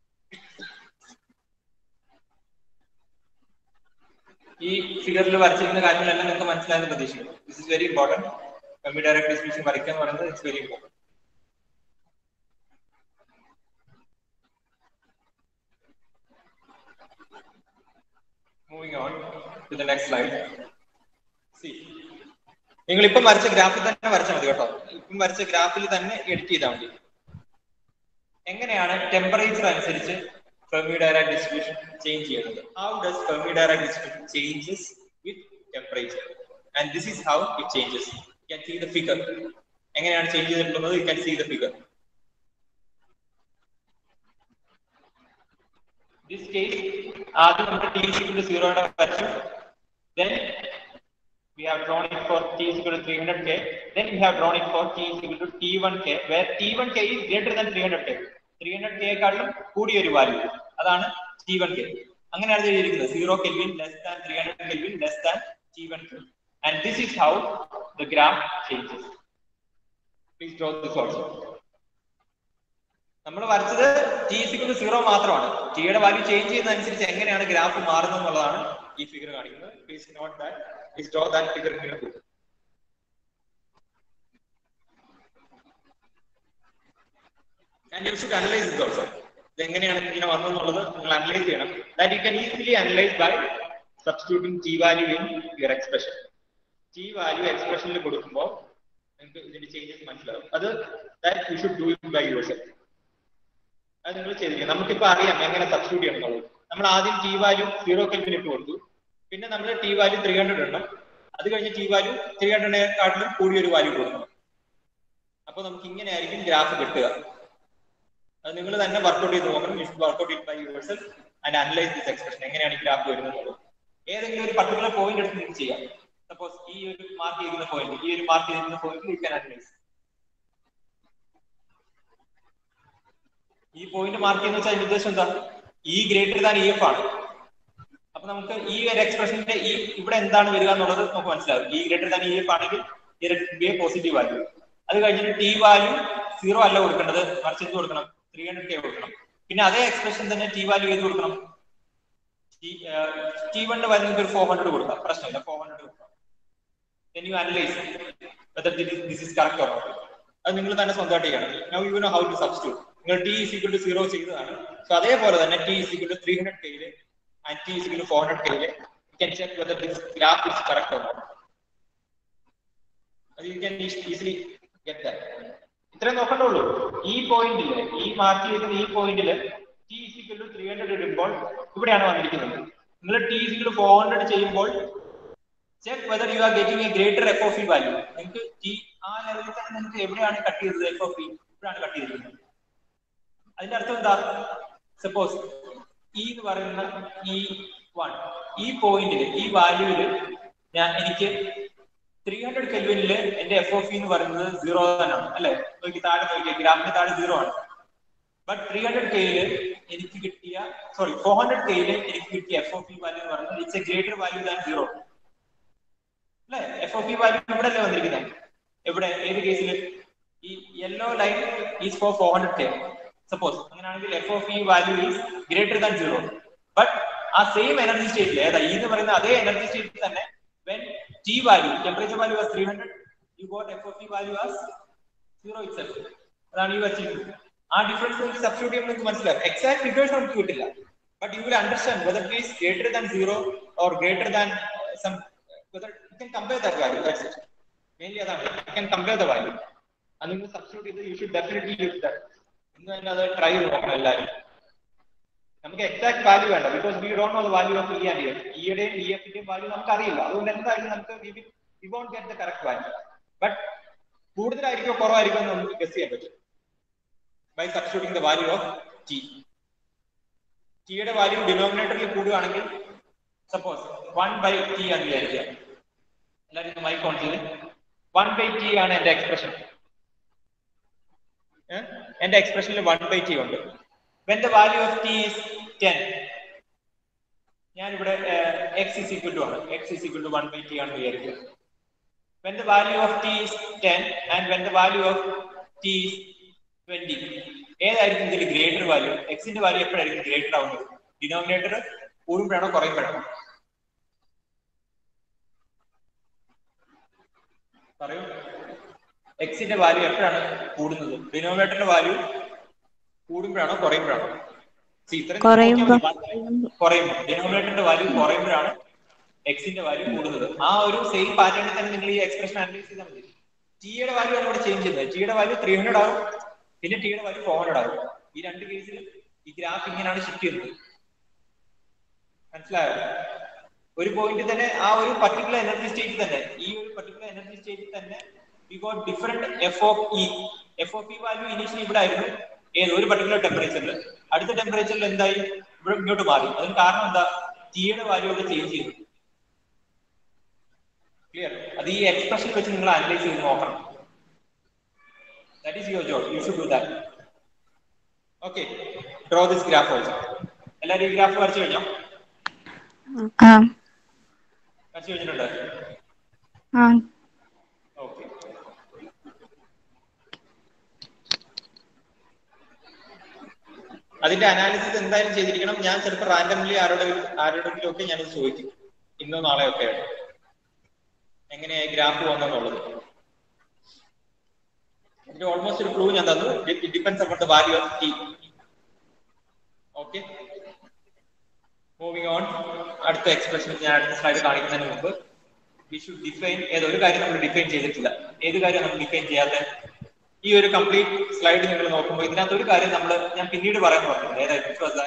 ഈ ഫിഗറിൽ വരച്ചിരിക്കുന്ന കാര്യങ്ങളെല്ലാം നിങ്ങൾക്ക് മനസ്സിലായെന്ന് പ്രതീക്ഷിക്കുന്നു ദിസ് ഇസ് വെരി ഇമ്പോർട്ടന്റ് കമ്മി ഡയറക്ട് ഡിസ്ട്രിബ്യൂഷൻ വരയ്ക്കുക എന്ന് പറയുന്നത് it's very important moving on to the next slide see നിങ്ങൾ ഇപ്പം വരച്ച ഗ്രാഫിൽ തന്നെ വരച്ചാൽ മതി കേട്ടോ ഇപ്പം വരച്ച ഗ്രാഫിൽ തന്നെ എഡിറ്റ് ചെയ്താൽ മതി എങ്ങനെയാണ് ടെമ്പറേച്ചർ അനുസരിച്ച് ഫെർമി ഡയറാക്ട് ഡിസ്ട്രിബ്യൂഷൻ ചേഞ്ച് ചെയ്യുന്നത് how does Fermi Dirac distribution changes with temperature and this is how it changes you can see the figure എങ്ങനെയാണ് ചേഞ്ച് ചെയ്തിട്ടുള്ളത് you can see the figure this case ആദ്യം നമ്മൾ t is equal to 0 യുടെ വരച്ചു then we have drawn it for t is equal to 300k then we have drawn it for t is equal to t1k where t1k is greater than 300k 300k യെക്കാളും കൂടിയ ഒരു value അതാണ് t1k അങ്ങനെയാണ് ഇത് എഴുതിയിരിക്കുന്നത് 0 kelvin less than 300 kelvin less than t1k and this is how the graph changes please draw this also നമ്മൾ വരച്ചത് T സിക്കുള്ള zero മാത്രമാണ് ടിയുടെ വാല്യൂ ചേഞ്ച് ചെയ്യുന്നതനുസരിച്ച് എങ്ങനെയാണ് ഗ്രാഫ് മാറുന്നത് എന്നുള്ളതാണ് ഈ ഫിഗർ കാണിക്കുന്നത് please note that please draw that figure in your book and you should analyse ഇത് ഓൾസോ ഇത് എങ്ങനെയാണ് ഇങ്ങനെ വന്നെന്നുള്ളത് നിങ്ങൾ അനലൈസ് ചെയ്യണം that you can easily analyse by substituting T value in your expression T value എക്സ്പ്രഷനിൽ കൊടുക്കുമ്പോൾ നിങ്ങൾക്ക് ഇതിന്റെ ചേഞ്ചസ് മനസ്സിലാവും അത് that you should do it by yourself അത് നിങ്ങൾ ചെയ്തിരിക്കുക നമുക്കിപ്പോ അറിയാം എങ്ങനെ സബ്സ്റ്റിറ്റ്യൂട്ട് ചെയ്യണം എന്നുള്ളത് നമ്മൾ ആദ്യം ടി വാല്യൂ സീറോ കെൽവിൻ ഇട്ട് കൊടുത്തു പിന്നെ നമ്മൾ ടി വാല്യൂ ത്രീ ഹൺഡ്രഡ് ഇടണം അത് കഴിഞ്ഞ് ടി വാല്യൂ ത്രീ ഹൺഡ്രഡിനെക്കാട്ടിലും കൂടിയൊരു വാല്യൂ കൊടുക്കണം അപ്പൊ നമുക്ക് ഇങ്ങനെ ആയിരിക്കും ഗ്രാഫ് കിട്ടുക അത് നിങ്ങൾ തന്നെ വർക്ക്ഔട്ട് ചെയ്ത് നോക്കണം you should work out it by yourself and analyse this expression എങ്ങനെയാണ് ഈ ഗ്രാഫ് വരുന്നത് എന്നുള്ളത് ഏതെങ്കിലും ഒരു പർട്ടിക്കുലർ പോയിന്റ് എടുത്ത് നിങ്ങൾക്ക് ചെയ്യാം സപ്പോസ് ഈ ഒരു മാർക്ക് ചെയ്യുന്ന പോയിന്റ് ഈ ഒരു മാർക്ക് ചെയ്യുന്ന പോയിന്റ് യു ക്യാൻ അനലൈസ് ഈ പോയിന്റ് മാർക്ക് ചെയ്യുന്ന വെച്ചാൽ അതിന്റെ ഉദ്ദേശം എന്താ ഈ ഗ്രേറ്റർ ദാൻ ഇ എഫ് ആണ് അപ്പൊ നമുക്ക് ഈ ഒരു എക്സ്പ്രഷന്റെ ഈ ഇവിടെ എന്താണ് വരിക എന്നുള്ളത് നമുക്ക് മനസ്സിലാവും E greater than E F ആണെങ്കിൽ ബി പോസിറ്റീവ് വാല്യൂ അത് കഴിഞ്ഞിട്ട് ടി വാല്യൂ സീറോ അല്ല കൊടുക്കേണ്ടത് മറിച്ച് എന്ത് കൊടുക്കണം ത്രീ ഹൺഡ്രഡ് കെ കൊടുക്കണം പിന്നെ അതേ എക്സ്പ്രഷൻ തന്നെ ടി വാല്യൂ ഏത് കൊടുക്കണം ടി വണ്ണിന്റെ വാല്യൂ നിങ്ങൾക്ക് ഒരു ഫോർ ഹൺഡ്രഡ് കൊടുക്കാം പ്രശ്നമില്ല ഫോർ ഹൺഡ്രഡ് കൊടുക്കാം then you analyze whether this is, this is correct or not. അത് നിങ്ങൾ തന്നെ സ്വന്തമായിട്ട് ചെയ്യണം now you know how to substitute നിങ്ങൾ T is equal to zero ചെയ്തതാണ് സോ അതേപോലെ തന്നെ T is equal to three hundred കെയില് and T is equal to four hundred കെയില് you can check whether this graph is correct or not അത് you can easily get that ഇത്രയും നോക്കണ്ടുള്ളൂ ഈ പോയിന്റില് ഈ മാർക്ക് ചെയ്തിരിക്കുന്ന ഈ പോയിന്റില് T is equal to three hundred ഇടുമ്പോൾ ഇവിടെയാണ് വന്നിരിക്കുന്നത് നിങ്ങൾ T is equal to four hundred ചെയ്യുമ്പോൾ check whether you are getting a greater F of E value നിങ്ങൾക്ക് ടി ആ ലെവലിൽ തന്നെ നിങ്ങൾക്ക് എവിടെയാണ് കട്ട് ചെയ്തത് എഫ് ഓഫ് ഇ ഇവിടെയാണ് കട്ട് ചെയ്തിരിക്കുന്നത് അതിന്റെ അർത്ഥം എന്താ സപ്പോസ് ഇ എന്ന് പറയുന്ന ഈ വൺ ഈ പോയിന്റിൽ ഈ വാല്യൂവിൽ ഞാൻ എനിക്ക് ത്രീ ഹൺഡ്രഡ് കെൽവിനിൽ എന്റെ എഫ് ഓഫ് ഇ എന്ന് പറയുന്നത് സീറോ തന്നെയാണ് അല്ലെ നോക്കി താഴെ നോക്കിയ ഗ്രാഫിന് താഴെ സീറോ ആണ് ബട്ട് ത്രീ ഹൺഡ്രഡ് കെയില് എനിക്ക് കിട്ടിയ സോറി ഫോർ ഹൺഡ്രഡ് കെയില് എനിക്ക് കിട്ടിയ എഫ് ഓഫ് ഇ വാല്യൂ എന്ന് പറയുന്നത് it's a greater value than zero അല്ലെ എഫ് ഓഫ് ഇ വാല്യൂ ഇവിടെ അല്ലേ വന്നിരിക്കുന്നത് എവിടെ ഏത് കേസിൽ ഈ yellow line is four four hundred K suppose അങ്ങനെയാണെങ്കിൽ F of E value is greater than zero but ആ സെയിം എനർജി സ്റ്റേറ്റിൽ ഏതാ ഈ എന്ന് പറയുന്ന അതേ എനർജി സ്റ്റേറ്റിൽ തന്നെ when T value temperature value was three hundred you got F of E value was zero it self അതാണ് ഈ വച്ചിരിക്കുന്നത് ആ ഡിഫറൻസ് നിങ്ങൾക്ക് സബ്സ്റ്റിറ്റ്യൂട്ട് ചെയ്യുമ്പോൾ നിങ്ങൾക്ക് മനസ്സിലാവും എക്സാക്ട് ഫിഗേഴ്സ് നമുക്ക് കിട്ടില്ല but you will understand whether it is greater than zero or greater than some whether you can compare that value. That's it. Mainly അതാണ് you can compare the value. അത് നിങ്ങൾ substitute ചെയ്ത് you should definitely use that ഇന്ന് തന്നെ അത് try ചെയ്ത് നോക്കണം എല്ലാവരും നമുക്ക് എക്സാക്ട് വാല്യൂ വേണ്ട because we don't know the value of E and F ഇയുടെയും ഇ എഫിന്റെയും വാല്യൂ നമുക്ക് അറിയില്ല അതുകൊണ്ട് എന്തായാലും നമുക്ക് we will we won't get the correct value but കൂടുതലായിരിക്കോ കുറവായിരിക്കോ എന്ന് നമുക്ക് ഗസ് ചെയ്യാൻ പറ്റും by substituting the value of T ടിയുടെ വാല്യൂ ഡിനോമിനേറ്ററിൽ കൂടുകയാണെങ്കിൽ സപ്പോസ് വൺ ബൈ ടി ആണ് വിചാരിക്കുക എല്ലാവരും മൈക്ക് ഓൺ ചെയ്ത് വൺ ബൈ ടി ആണ് എന്റെ എക്സ്പ്രഷൻ എന്റെ എക്സ്പ്രഷനിൽ വൺ ബൈ ടി ഉണ്ട് when the value of T is ten ഞാനിവിടെ എക്സ് ഇസ് ഈക്വൽ ടു ആണ് X is equal to one by T ആണ് വിചാരിക്കുക when the value of T is ten and when the value of T is twenty ഏതായിരിക്കും ഇതിൽ greater value എക്സിന്റെ value എപ്പോഴായിരിക്കും greater ആവുന്നത് denominator കൂടുമ്പോഴാണോ കുറയുമ്പോഴാണോ പറയൂ എക്സിന്റെ വാല്യൂ എപ്പോഴാണ് കൂടുന്നത് ഡിനോമിനേറ്ററിന്റെ വാല്യൂ കൂടുമ്പോഴാണോ കുറയുമ്പോഴാണോ See, ഇത്രയും കുറയുമ്പോ കുറയുമ്പോൾ ഡിനോമിനേറ്ററിന്റെ വാല്യൂ കുറയുമ്പോഴാണ് എക്സിന്റെ വാല്യൂ കൂടുന്നത് ആ ഒരു സെയിം പാറ്റേണിൽ തന്നെ നിങ്ങൾ ഈ എക്സ്പ്രഷൻ അനലൈസ് ചെയ്താൽ മതി ടിയുടെ വാല്യൂ ആണ് ഇവിടെ ചേഞ്ച് ചെയ്യുന്നത് ടിയുടെ വാല്യൂ ത്രീ ഹൺഡ്രഡ് ആവും പിന്നെ ടിയുടെ വാല്യൂ ഫോർ ഹൺഡ്രഡ് ആവും ഈ രണ്ട് കേസിൽ ഈ ഗ്രാഫ് ഇങ്ങനെയാണ് ഷിഫ്റ്റ് ചെയ്യുന്നത് മനസ്സിലായോ ഒരു പോയിന്റ് തന്നെ ആ ഒരു പർട്ടിക്കുലർ എനർജി സ്റ്റേറ്റിൽ തന്നെ ഈ ഒരു പർട്ടിക്കുലർ എനർജി സ്റ്റേറ്റിൽ തന്നെ we got different F of E F of E value initially ഇവിടെ ആയിരുന്നു ഏത് ഒരു പർട്ടിക്കുലർ ടെമ്പറേച്ചറിൽ അടുത്ത ടെമ്പറേച്ചറിൽ എന്തായി ഇവിടെ ഇങ്ങോട്ട് മാറി അതിന് കാരണം എന്താ ടിയുടെ വാല്യൂ ഒക്കെ ചേഞ്ച് ചെയ്തു ക്ലിയർ അത് ഈ എക്സ്പ്രഷൻ വെച്ച് നിങ്ങൾ അനലൈസ് ചെയ്ത് നോക്കണം that is your job you should do that okay draw this graph also എല്ലാവരും ഈ ഗ്രാഫ് വരച്ചു കഴിഞ്ഞോ ആ വരച്ചു കഴിഞ്ഞിട്ടുണ്ട് ആ ഓക്കെ അതിന്റെ അനാലിസിസ് എന്തായാലും ചെയ്തിരിക്കണം ഞാൻ ചിലപ്പോൾ റാൻഡംലി ആരോടെങ്കിലും ആരോടെങ്കിലും ഒക്കെ ഞാനത് ചോദിക്കും ഇന്നോ നാളെയോ ഒക്കെ ആയിട്ട് എങ്ങനെയായി ഗ്രാഫ് വന്നെന്നുള്ളത് ഇതിന്റെ ഓൾമോസ്റ്റ് ഒരു ക്ലൂ ഞാൻ തന്നു it depends upon the value of T okay moving on അടുത്ത എക്സ്പ്രഷൻ ഞാൻ അടുത്ത സ്ലൈഡ് കാണിക്കുന്നതിന് മുമ്പ് വി ഷുഡ് ഡിഫൈൻ ഏതൊരു കാര്യം നമ്മൾ ഡിഫൈൻ ചെയ്തിട്ടില്ല ഏത് കാര്യം നമ്മൾ ഡിഫൈൻ ചെയ്യാത്ത ഈ ഒരു കംപ്ലീറ്റ് സ്ലൈഡ് നിങ്ങൾ നോക്കുമ്പോൾ ഇതിനകത്ത് ഒരു കാര്യം നമ്മൾ ഞാൻ പിന്നീട് പറയാൻ പറഞ്ഞിട്ടുണ്ട് ഏതായിരുന്നു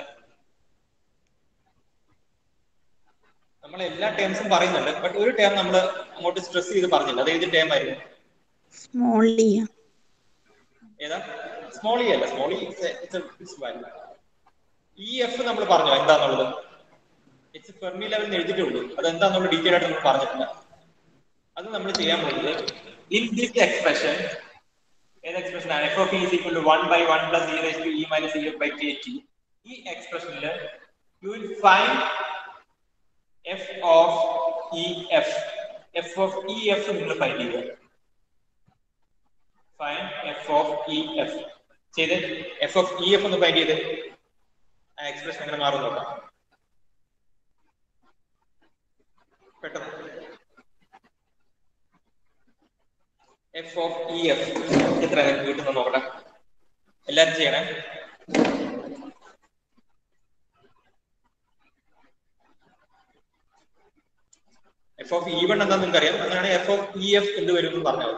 നമ്മൾ എല്ലാ ടേംസും പറയുന്നുണ്ട് ബട്ട് ഒരു ടേം നമ്മൾ അങ്ങോട്ട് സ്ട്രെസ് ചെയ്ത് പറഞ്ഞില്ല അത് ഏത് ടേം ആയിരുന്നു സ്മോൾ ഇ ഏതാ സ്മോൾ ഇ അല്ല സ്മോൾ വാല്യൂ ഇ എഫ് നമ്മൾ പറഞ്ഞോ എന്താന്നുള്ളത് ഇറ്റ്സ് ഫെർമി ലെവലിൽ എഴുതിയിട്ടേ ഉള്ളൂ അത് എന്താന്നുള്ള ഡീറ്റെയിൽ ആയിട്ട് നമ്മൾ പറഞ്ഞിട്ടില്ല അത് നമ്മൾ ചെയ്യാൻ പോകുന്നത് ഇൻ ദിസ് എക്സ്പ്രഷൻ ഏത് എക്സ്പ്രഷൻ ആണ് F of is equal to one by one plus E raise to E minus E F by K T ഈ എക്സ്പ്രഷനിൽ you will find F of E F F of E F നിങ്ങൾ find ചെയ്യുക find F of E F ചെയ്ത് F of E F ഒന്ന് find ചെയ്ത് ആ expression എങ്ങനെ മാറും നോക്കാം പെട്ടെന്ന് എഫ് ഓഫ് ഇ എഫ് എത്ര കിട്ടുന്നു നോക്കട്ടെ എല്ലാരും ചെയ്യണേ എഫ് ഓഫ് ഇ വൺ എന്താ നിങ്ങൾക്ക് അറിയാം അങ്ങനെയാണ് എഫ് ഓഫ് ഇ എഫ് എന്ത് വരും എന്ന് പറഞ്ഞത്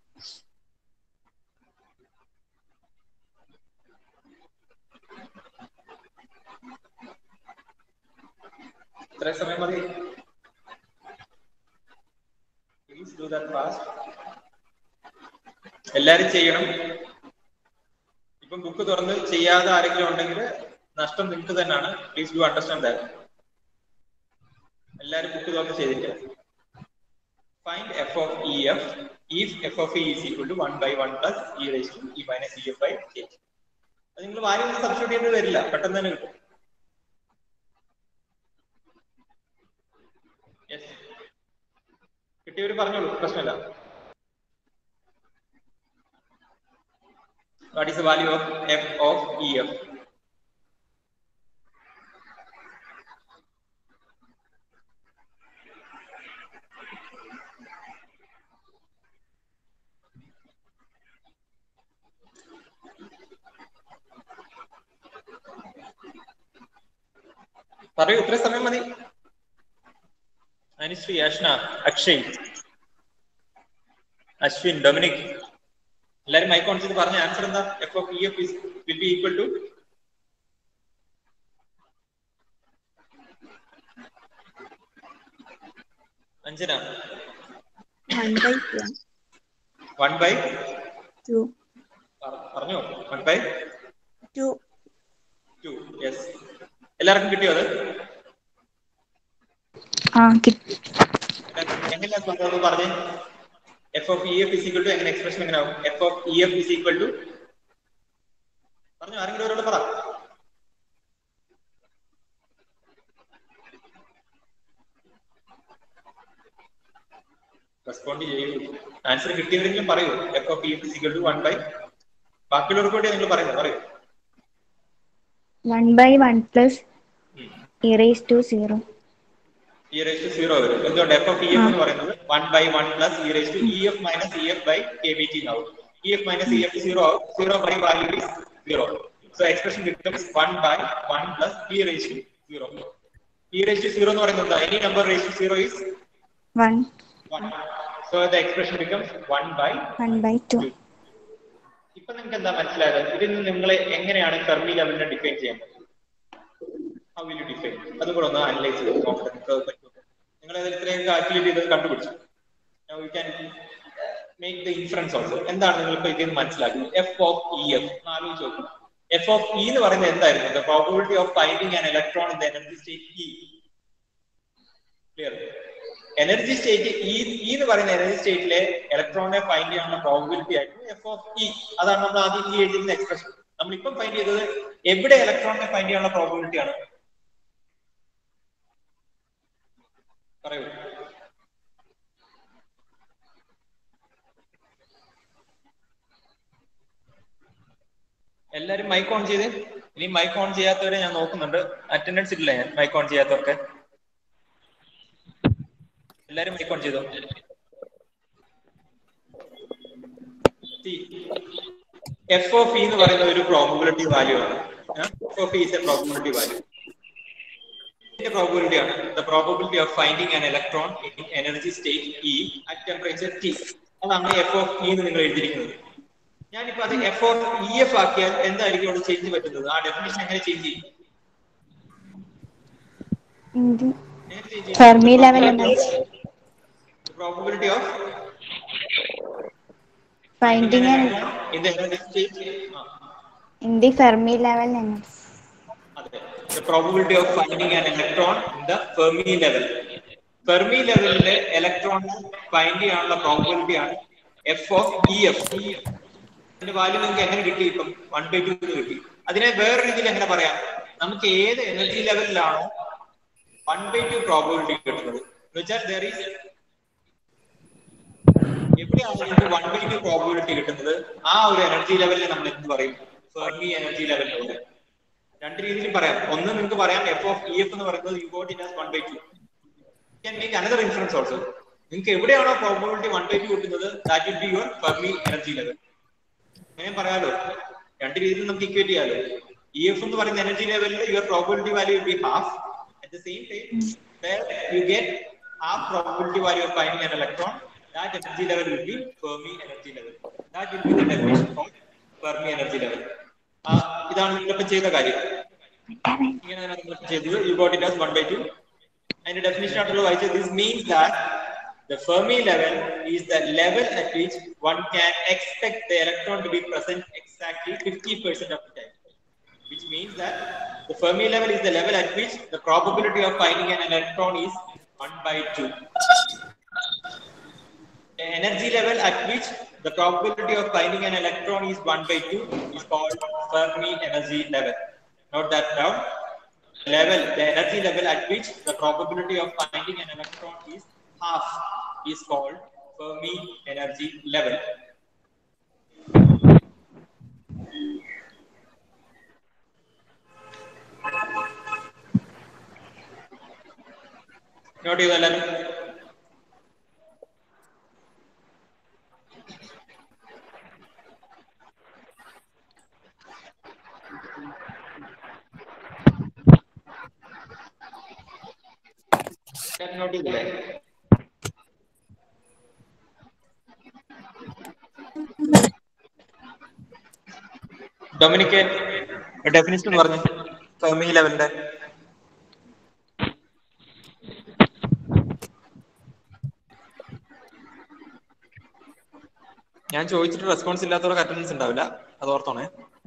ഇത്ര സമയം മതി പ്ലീസ് ഡു ദാറ്റ് ഫാസ്റ്റ് എല്ലാരും ചെയ്യണം ഇപ്പം ബുക്ക് തുറന്ന് ചെയ്യാതെ ആരെങ്കിലും ഉണ്ടെങ്കിൽ നഷ്ടം നിങ്ങൾക്ക് തന്നെയാണ് പ്ലീസ് ഡു അണ്ടർസ്റ്റാൻഡ് ദാറ്റ് എല്ലാരും ബുക്ക് തുറന്ന് ചെയ്തിരിക്കുക find F of E F if F of E is equal to one by one plus E raise to E minus E F by K അത് നിങ്ങൾ വാരി ഒന്നും സബ്സ്റ്റിറ്റ്യൂട്ട് ചെയ്യേണ്ടി വരില്ല പെട്ടെന്ന് തന്നെ കിട്ടും യെസ് കിട്ടിയവര് പറഞ്ഞോളൂ പ്രശ്നമില്ല what is the value of F of E F പറയൂ ഇത്ര സമയം മതി അനുശ്രീ അഷ്ന അക്ഷയ് അശ്വിൻ ഡൊമിനിക് എല്ലാരും മൈക്ക് ഓൺ ചെയ്ത് പറഞ്ഞ ആൻസർ എന്താ F of E F will be equal to Anjana one by two one by two പറഞ്ഞോ one by two two yes എല്ലാവർക്കും കിട്ടിയോ അത് ആ കിട്ടി എങ്ങനെയാ സ്വന്തം പറഞ്ഞേ F of E F is equal to എങ്ങനെ എക്സ്പ്രഷൻ എങ്ങനെ ആവും F of E F is equal to പറഞ്ഞു ആരെങ്കിലും അവരോട് പറ റെസ്പോണ്ട് ചെയ്യൂ ആൻസർ കിട്ടിയവരെങ്കിലും പറയൂ F of E F is equal to one by ബാക്കിയുള്ളവർക്ക് വേണ്ടി നിങ്ങൾ പറയുന്നത് പറയൂ one by one plus E raise to zero E raise to zero വരും എന്തുകൊണ്ട് എഫ് ഓഫ് ഇ എഫ് എന്ന് പറയുന്നത് one by one plus E raise to E F minus E F by K B T ആവും E F minus E F zero ആവും zero by value is zero So expression becomes 1 by 1 plus e raised to 0. e raised to 0 എന്ന് പറയുന്നത് എന്താ? Any number raised to 0 is one 1. So the expression becomes 1 by one by two ഇപ്പൊ നിങ്ങൾക്ക് എന്താ മനസ്സിലായത് ഇതിൽ നിന്ന് നിങ്ങൾ എങ്ങനെയാണ് ഫെർമി ലെവലിനെ ഡിഫൈൻ ചെയ്യാൻ ഹൗ വിൽ യു ഡിഫൈൻ അതും കൂടെ ഒന്ന് അനലൈസ് ചെയ്ത് നോക്കട്ടെ നിങ്ങൾക്ക് പറ്റുമോ നിങ്ങൾ അതിൽ ഇത്രയും കാൽക്കുലേറ്റ് ചെയ്ത് കണ്ടുപിടിച്ചു you can make the inference also എന്താണ് നിങ്ങൾ ഇപ്പൊ ഇതിൽ നിന്ന് മനസ്സിലാക്കുന്നത് എഫ് ഓഫ് ഇ എഫ് ആലോചിച്ച് നോക്കും എഫ് ഓഫ് ഇ എന്ന് പറയുന്നത് എന്തായിരുന്നു the probability of finding an electron in the energy state E clear energy state ഈ ഈ എന്ന് പറയുന്ന എനർജി സ്റ്റേറ്റിലെ ഇലക്ട്രോണിനെ ഫൈൻഡ് ചെയ്യാനുള്ള പ്രോബിലിറ്റി ആയിരുന്നു എഫ് ഓഫ് ഇ അതാണ് നമ്മൾ ആദ്യം ഈ എഴുതുന്ന എക്സ്പ്രഷൻ നമ്മളിപ്പം ഫൈൻഡ് ചെയ്തത് എവിടെ ഇലക്ട്രോണിനെ ഫൈൻഡ് ചെയ്യാനുള്ള പ്രോബിലിറ്റി ആണ് പറയൂ എല്ലാരും മൈക്ക് ഓൺ ചെയ്ത് ഇനി മൈക്ക് ഓൺ ചെയ്യാത്തവരെ ഞാൻ നോക്കുന്നുണ്ട് അറ്റൻഡൻസ് ഇല്ല ഞാൻ മൈക്ക് ഓൺ ചെയ്യാത്തവർക്ക് എല്ലാരും മൈക്ക് ഓൺ ചെയ്തോ എഫ് ഓഫ് എന്ന് പറയുന്ന ഒരു പ്രോബിലിറ്റി വാല്യൂ ആണ് F of is a probability value probability ആണ് the probability of finding an electron in energy state E at temperature T അതാണ് എഫ് ഓഫ് ഇ എന്ന് നിങ്ങൾ എഴുതിയിരിക്കുന്നത് ഞാനിപ്പോ അത് എഫ് ഓഫ് ഇ എഫ് ആക്കിയാൽ എന്തായിരിക്കും അവിടെ ചേഞ്ച് പറ്റുന്നത് ആ ഡെഫിനേഷൻ എങ്ങനെ ചേഞ്ച് ചെയ്യും എങ്ങനെ change ചെയ്യും? Fermi level energy probability of finding in the energy state ആ, in the Fermi level energy അതെ the probability of finding an electron in the Fermi level Fermi ലെവലിലെ ഇലക്ട്രോൺ ഫൈൻഡ് ചെയ്യാനുള്ള probability ആണ് F of E F അതിന്റെ value നിങ്ങൾക്ക് എങ്ങനെ കിട്ടി ഇപ്പം വൺ ബൈ ടു കിട്ടി അതിനെ വേറെ രീതിയിൽ എങ്ങനെ പറയാം നമുക്ക് ഏത് എനർജി ലെവലിലാണോ വൺ ബൈ ടു പ്രോബിലിറ്റി കിട്ടുന്നത് എന്ന് വെച്ചാൽ ദർ ഈസ് എവിടെയാണ് നിങ്ങൾക്ക് വൺ ബൈ ടു പ്രോബിലിറ്റി കിട്ടുന്നത് ആ ഒരു എനർജി ലെവലിൽ നമ്മൾ എന്ത് പറയും ഫെർമി എനർജി ലെവലിൽ രണ്ട് രീതിയിലും പറയാം ഒന്ന് നിങ്ങൾക്ക് പറയാം എഫ് ഓഫ് ഇ എഫ് എന്ന് പറയുന്നത് you got in one by two can make another inference also നിങ്ങൾക്ക് എവിടെയാണോ പ്രോബിലിറ്റി വൺ ബൈ ടു കിട്ടുന്നത് that will be your Fermi energy level അങ്ങനെ പറയാലോ രണ്ട് രീതിയിൽ നമുക്ക് ഇക്വേറ്റ് ചെയ്യാലോ ഇ എഫ് എന്ന് പറയുന്ന എനർജി ലെവലിൽ your probability value will be half at the same time you get half probability value of finding an electron that energy level will be Fermi energy level that will be the definition of Fermi energy level ആ ഇതാണ് നിങ്ങളിപ്പം ചെയ്ത കാര്യം ഇങ്ങനെയാണ് നിങ്ങൾ ചെയ്തത് you got it as one by two അതിന്റെ definition ആയിട്ടുള്ള വായിച്ചത് this means that The Fermi level is the level at which one can expect the electron to be present exactly 50% of the time. Which means that the Fermi level is the level at which the probability of finding an electron is 1 by 2. The energy level at which the probability of finding an electron is 1 by 2 is called Fermi energy level. Note that down. The level, the energy level at which the probability of finding an electron is half is called Fermi energy level. Note ചെയ്തോ എല്ലാവരും note ചെയ്തില്ലേ Dominic definition പറഞ്ഞു Fermi ലെവലിന്റെ ഞാൻ ചോദിച്ചിട്ട് response ഇല്ലാത്തവർക്ക് attendance ഉണ്ടാവില്ല അത് ഓർത്തോണേ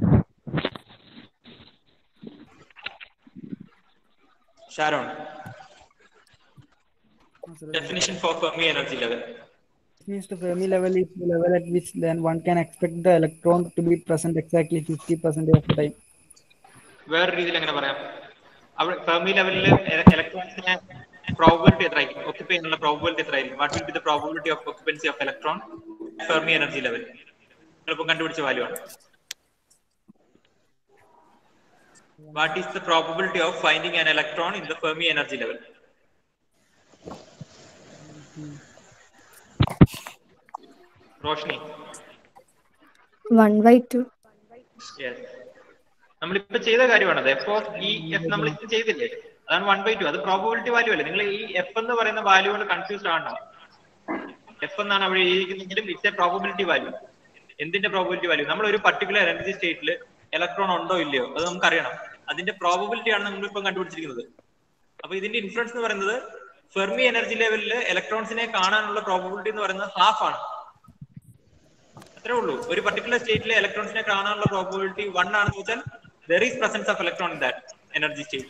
Sharon definition for Fermi energy level means the Fermi level is the level at which then one can expect the electron to be present exactly 50% of the time. വേറെ രീതിയിൽ എങ്ങനെ പറയാം അവിടെ ഫെർമി ലെവലിൽ ഇലക്ട്രോൺസിനെ പ്രോബിലിറ്റി എത്രയായിരിക്കും ഓക്യുപ്പൈ ചെയ്യാനുള്ള പ്രോബിലിറ്റി എത്രയായിരിക്കും what will be the probability of occupancy of electron Fermi energy level നിങ്ങളിപ്പം കണ്ടുപിടിച്ച വാല്യൂ ആണ് what is the probability of finding an electron in the Fermi energy level Roshni One by two. Yes നമ്മളിപ്പോ ചെയ്ത കാര്യമാണത് F of ഈ F നമ്മൾ ഇത് ചെയ്തില്ലേ അതാണ് വൺ ബൈ ടു അത് പ്രോബബിലിറ്റി വാല്യൂ അല്ലേ നിങ്ങൾ ഈ എഫ് എന്ന് പറയുന്ന വാല്യൂ കൊണ്ട് കൺഫ്യൂസ്ഡ് ആണോ എഫ് എന്നാണ് അവിടെ എഴുതിയിരിക്കുന്നെങ്കിലും ഇറ്റ്സ് എ പ്രോബബിലിറ്റി വാല്യൂ എന്തിന്റെ പ്രോബബിലിറ്റി വാല്യൂ നമ്മൾ ഒരു പർട്ടിക്കുലർ എനർജി സ്റ്റേറ്റിൽ ഇലക്ട്രോൺ ഉണ്ടോ ഇല്ലയോ അത് നമുക്ക് അറിയണം അതിന്റെ പ്രോബബിലിറ്റി ആണ് നമ്മൾ ഇപ്പം കണ്ടുപിടിച്ചിരിക്കുന്നത് അപ്പൊ ഇതിന്റെ ഇൻഫ്ലുവൻസ് എന്ന് പറയുന്നത് ഫെർമി എനർജി ലെവലിൽ ഇലക്ട്രോൺസിനെ കാണാനുള്ള പ്രോബബിലിറ്റി എന്ന് പറയുന്നത് ഹാഫ് ആണ് അത്രേ ഉള്ളൂ ഒരു പർട്ടിക്കുലർ സ്റ്റേറ്റിലെ ഇലക്ട്രോൺസിനെ കാണാനുള്ള പ്രോബബിലിറ്റി വൺ ആണെന്ന് വെച്ചാൽ there is presence of electron in that energy state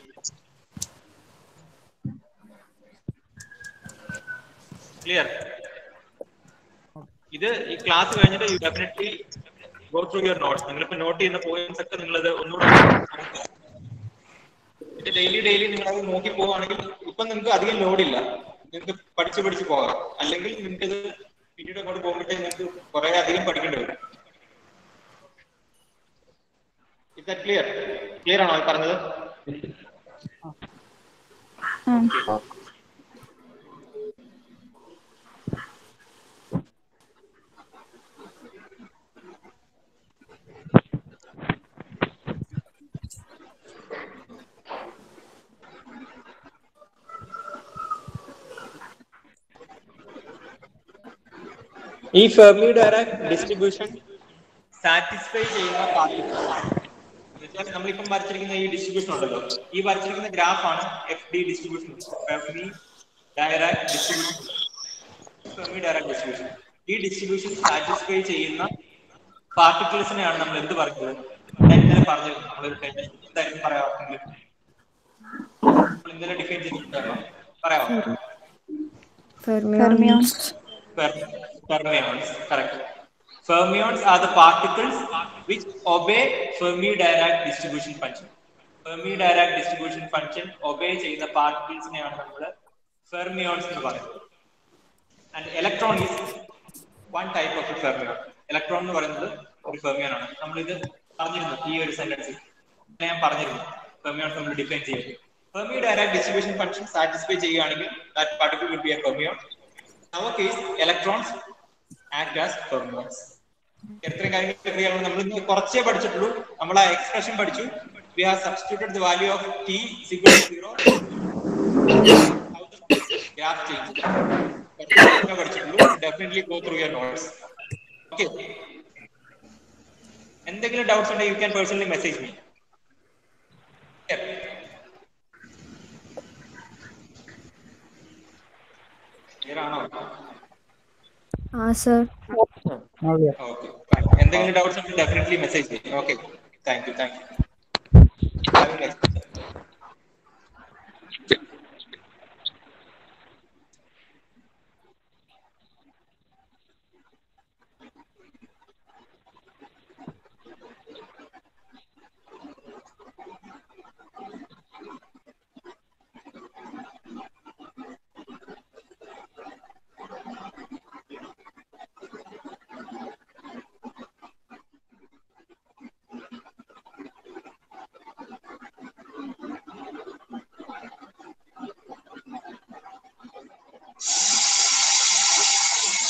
clear ഇത് ഈ ക്ലാസ് കഴിഞ്ഞിട്ട് you definitely go through your notes നിങ്ങളിപ്പോ നോട്ട് ചെയ്യുന്ന പോയിന്റ്സ് ഒക്കെ നിങ്ങളത് ഒന്നുകൂടെ നോക്കുക. ഇത് ഡെയിലി ഡെയിലി നിങ്ങൾ അത് നോക്കി പോവുകയാണെങ്കിൽ ഇപ്പൊ നിങ്ങൾക്ക് അധികം ലോഡില്ല നിങ്ങൾക്ക് പഠിച്ച് പഠിച്ച് പോകാം അല്ലെങ്കിൽ നിങ്ങൾക്ക് ഇത് പിന്നീട് അങ്ങോട്ട് പോകുമ്പോഴത്തേക്ക് നിങ്ങൾക്ക് കുറെ അധികം പഠിക്കേണ്ടി വരും ഇത് ക്ലിയർ ക്ലിയർ ആണോ ഈ പറഞ്ഞത് ആ ഈ ഫെർമി ഡയറാക് ഡിസ്ട്രിബ്യൂഷൻ സാറ്റിസ്ഫൈ ചെയ്യുന്ന പാർട്ടിക്കിൾ നമ്മളിപ്പം വരച്ചിരിക്കുന്ന ഈ ഡിസ്ട്രിബ്യൂഷൻ ഉണ്ടല്ലോ ഈ വരച്ചിരിക്കുന്ന ഗ്രാഫ് ആണ് F D distribution Fermi Dirac distribution Fermi Dirac distribution ഈ ഡിസ്ട്രിബ്യൂഷൻ സാറ്റിസ്ഫൈ ചെയ്യുന്ന പാർട്ടിക്കിൾസിനെയാണ് നമ്മൾ എന്ത് പറഞ്ഞത് ഞാൻ ഇന്നലെ പറഞ്ഞിരുന്നു നമ്മളൊരു കഴിഞ്ഞ എന്തായാലും പറയാമെങ്കിൽ നമ്മൾ ഇന്നലെ ഡിഫൈൻ ചെയ്തിട്ടുണ്ടായിരുന്നു പറയാമോ fermions Fer- fermions, correct. Fermions are the particles which obey Fermi-Dirac distribution function. Fermi-Dirac distribution function obey ചെയ്യുന്ന പാർട്ടിക്കിൾസിനെയാണ് നമ്മൾ ഫെർമിയോൺസ് എന്ന് പറയുന്നത് and electron is one type of fermion electron എന്ന് പറയുന്നത് ഒരു ഫെർമിയോൺ ആണ് നമ്മൾ ഇത് പറഞ്ഞിരുന്നു ഈ ഒരു സെന്റൻസ് ഞാൻ പറഞ്ഞിരുന്നു ഫെർമിയോൺസ് നമ്മൾ ഡിഫൈൻ ചെയ്യും Fermi Dirac distribution function satisfy ചെയ്യുകയാണെങ്കിൽ that particle will be a fermion our case electrons act as fermions എത്രയും കാര്യങ്ങൾ ക്ലിയർ ആണ് നമ്മൾ ഇന്ന് കുറച്ചേ പഠിച്ചിട്ടുള്ളൂ നമ്മൾ ആ എക്സ്പ്രഷൻ പഠിച്ചു we have substituted the value of T signal zero graph change പഠിച്ചിട്ടുള്ളൂ definitely go through your notes okay എന്തെങ്കിലും ഡൗട്ട്സ് ഉണ്ടെങ്കിൽ you can personally message me clear ആണോ ആ സർ Okay. ഓക്കെ എന്തെങ്കിലും ഡൗട്ട്സ് ഉണ്ടെങ്കിൽ ഡെഫിനറ്റ്ലി മെസ്സേജ് ചെയ്യും okay thank you thank U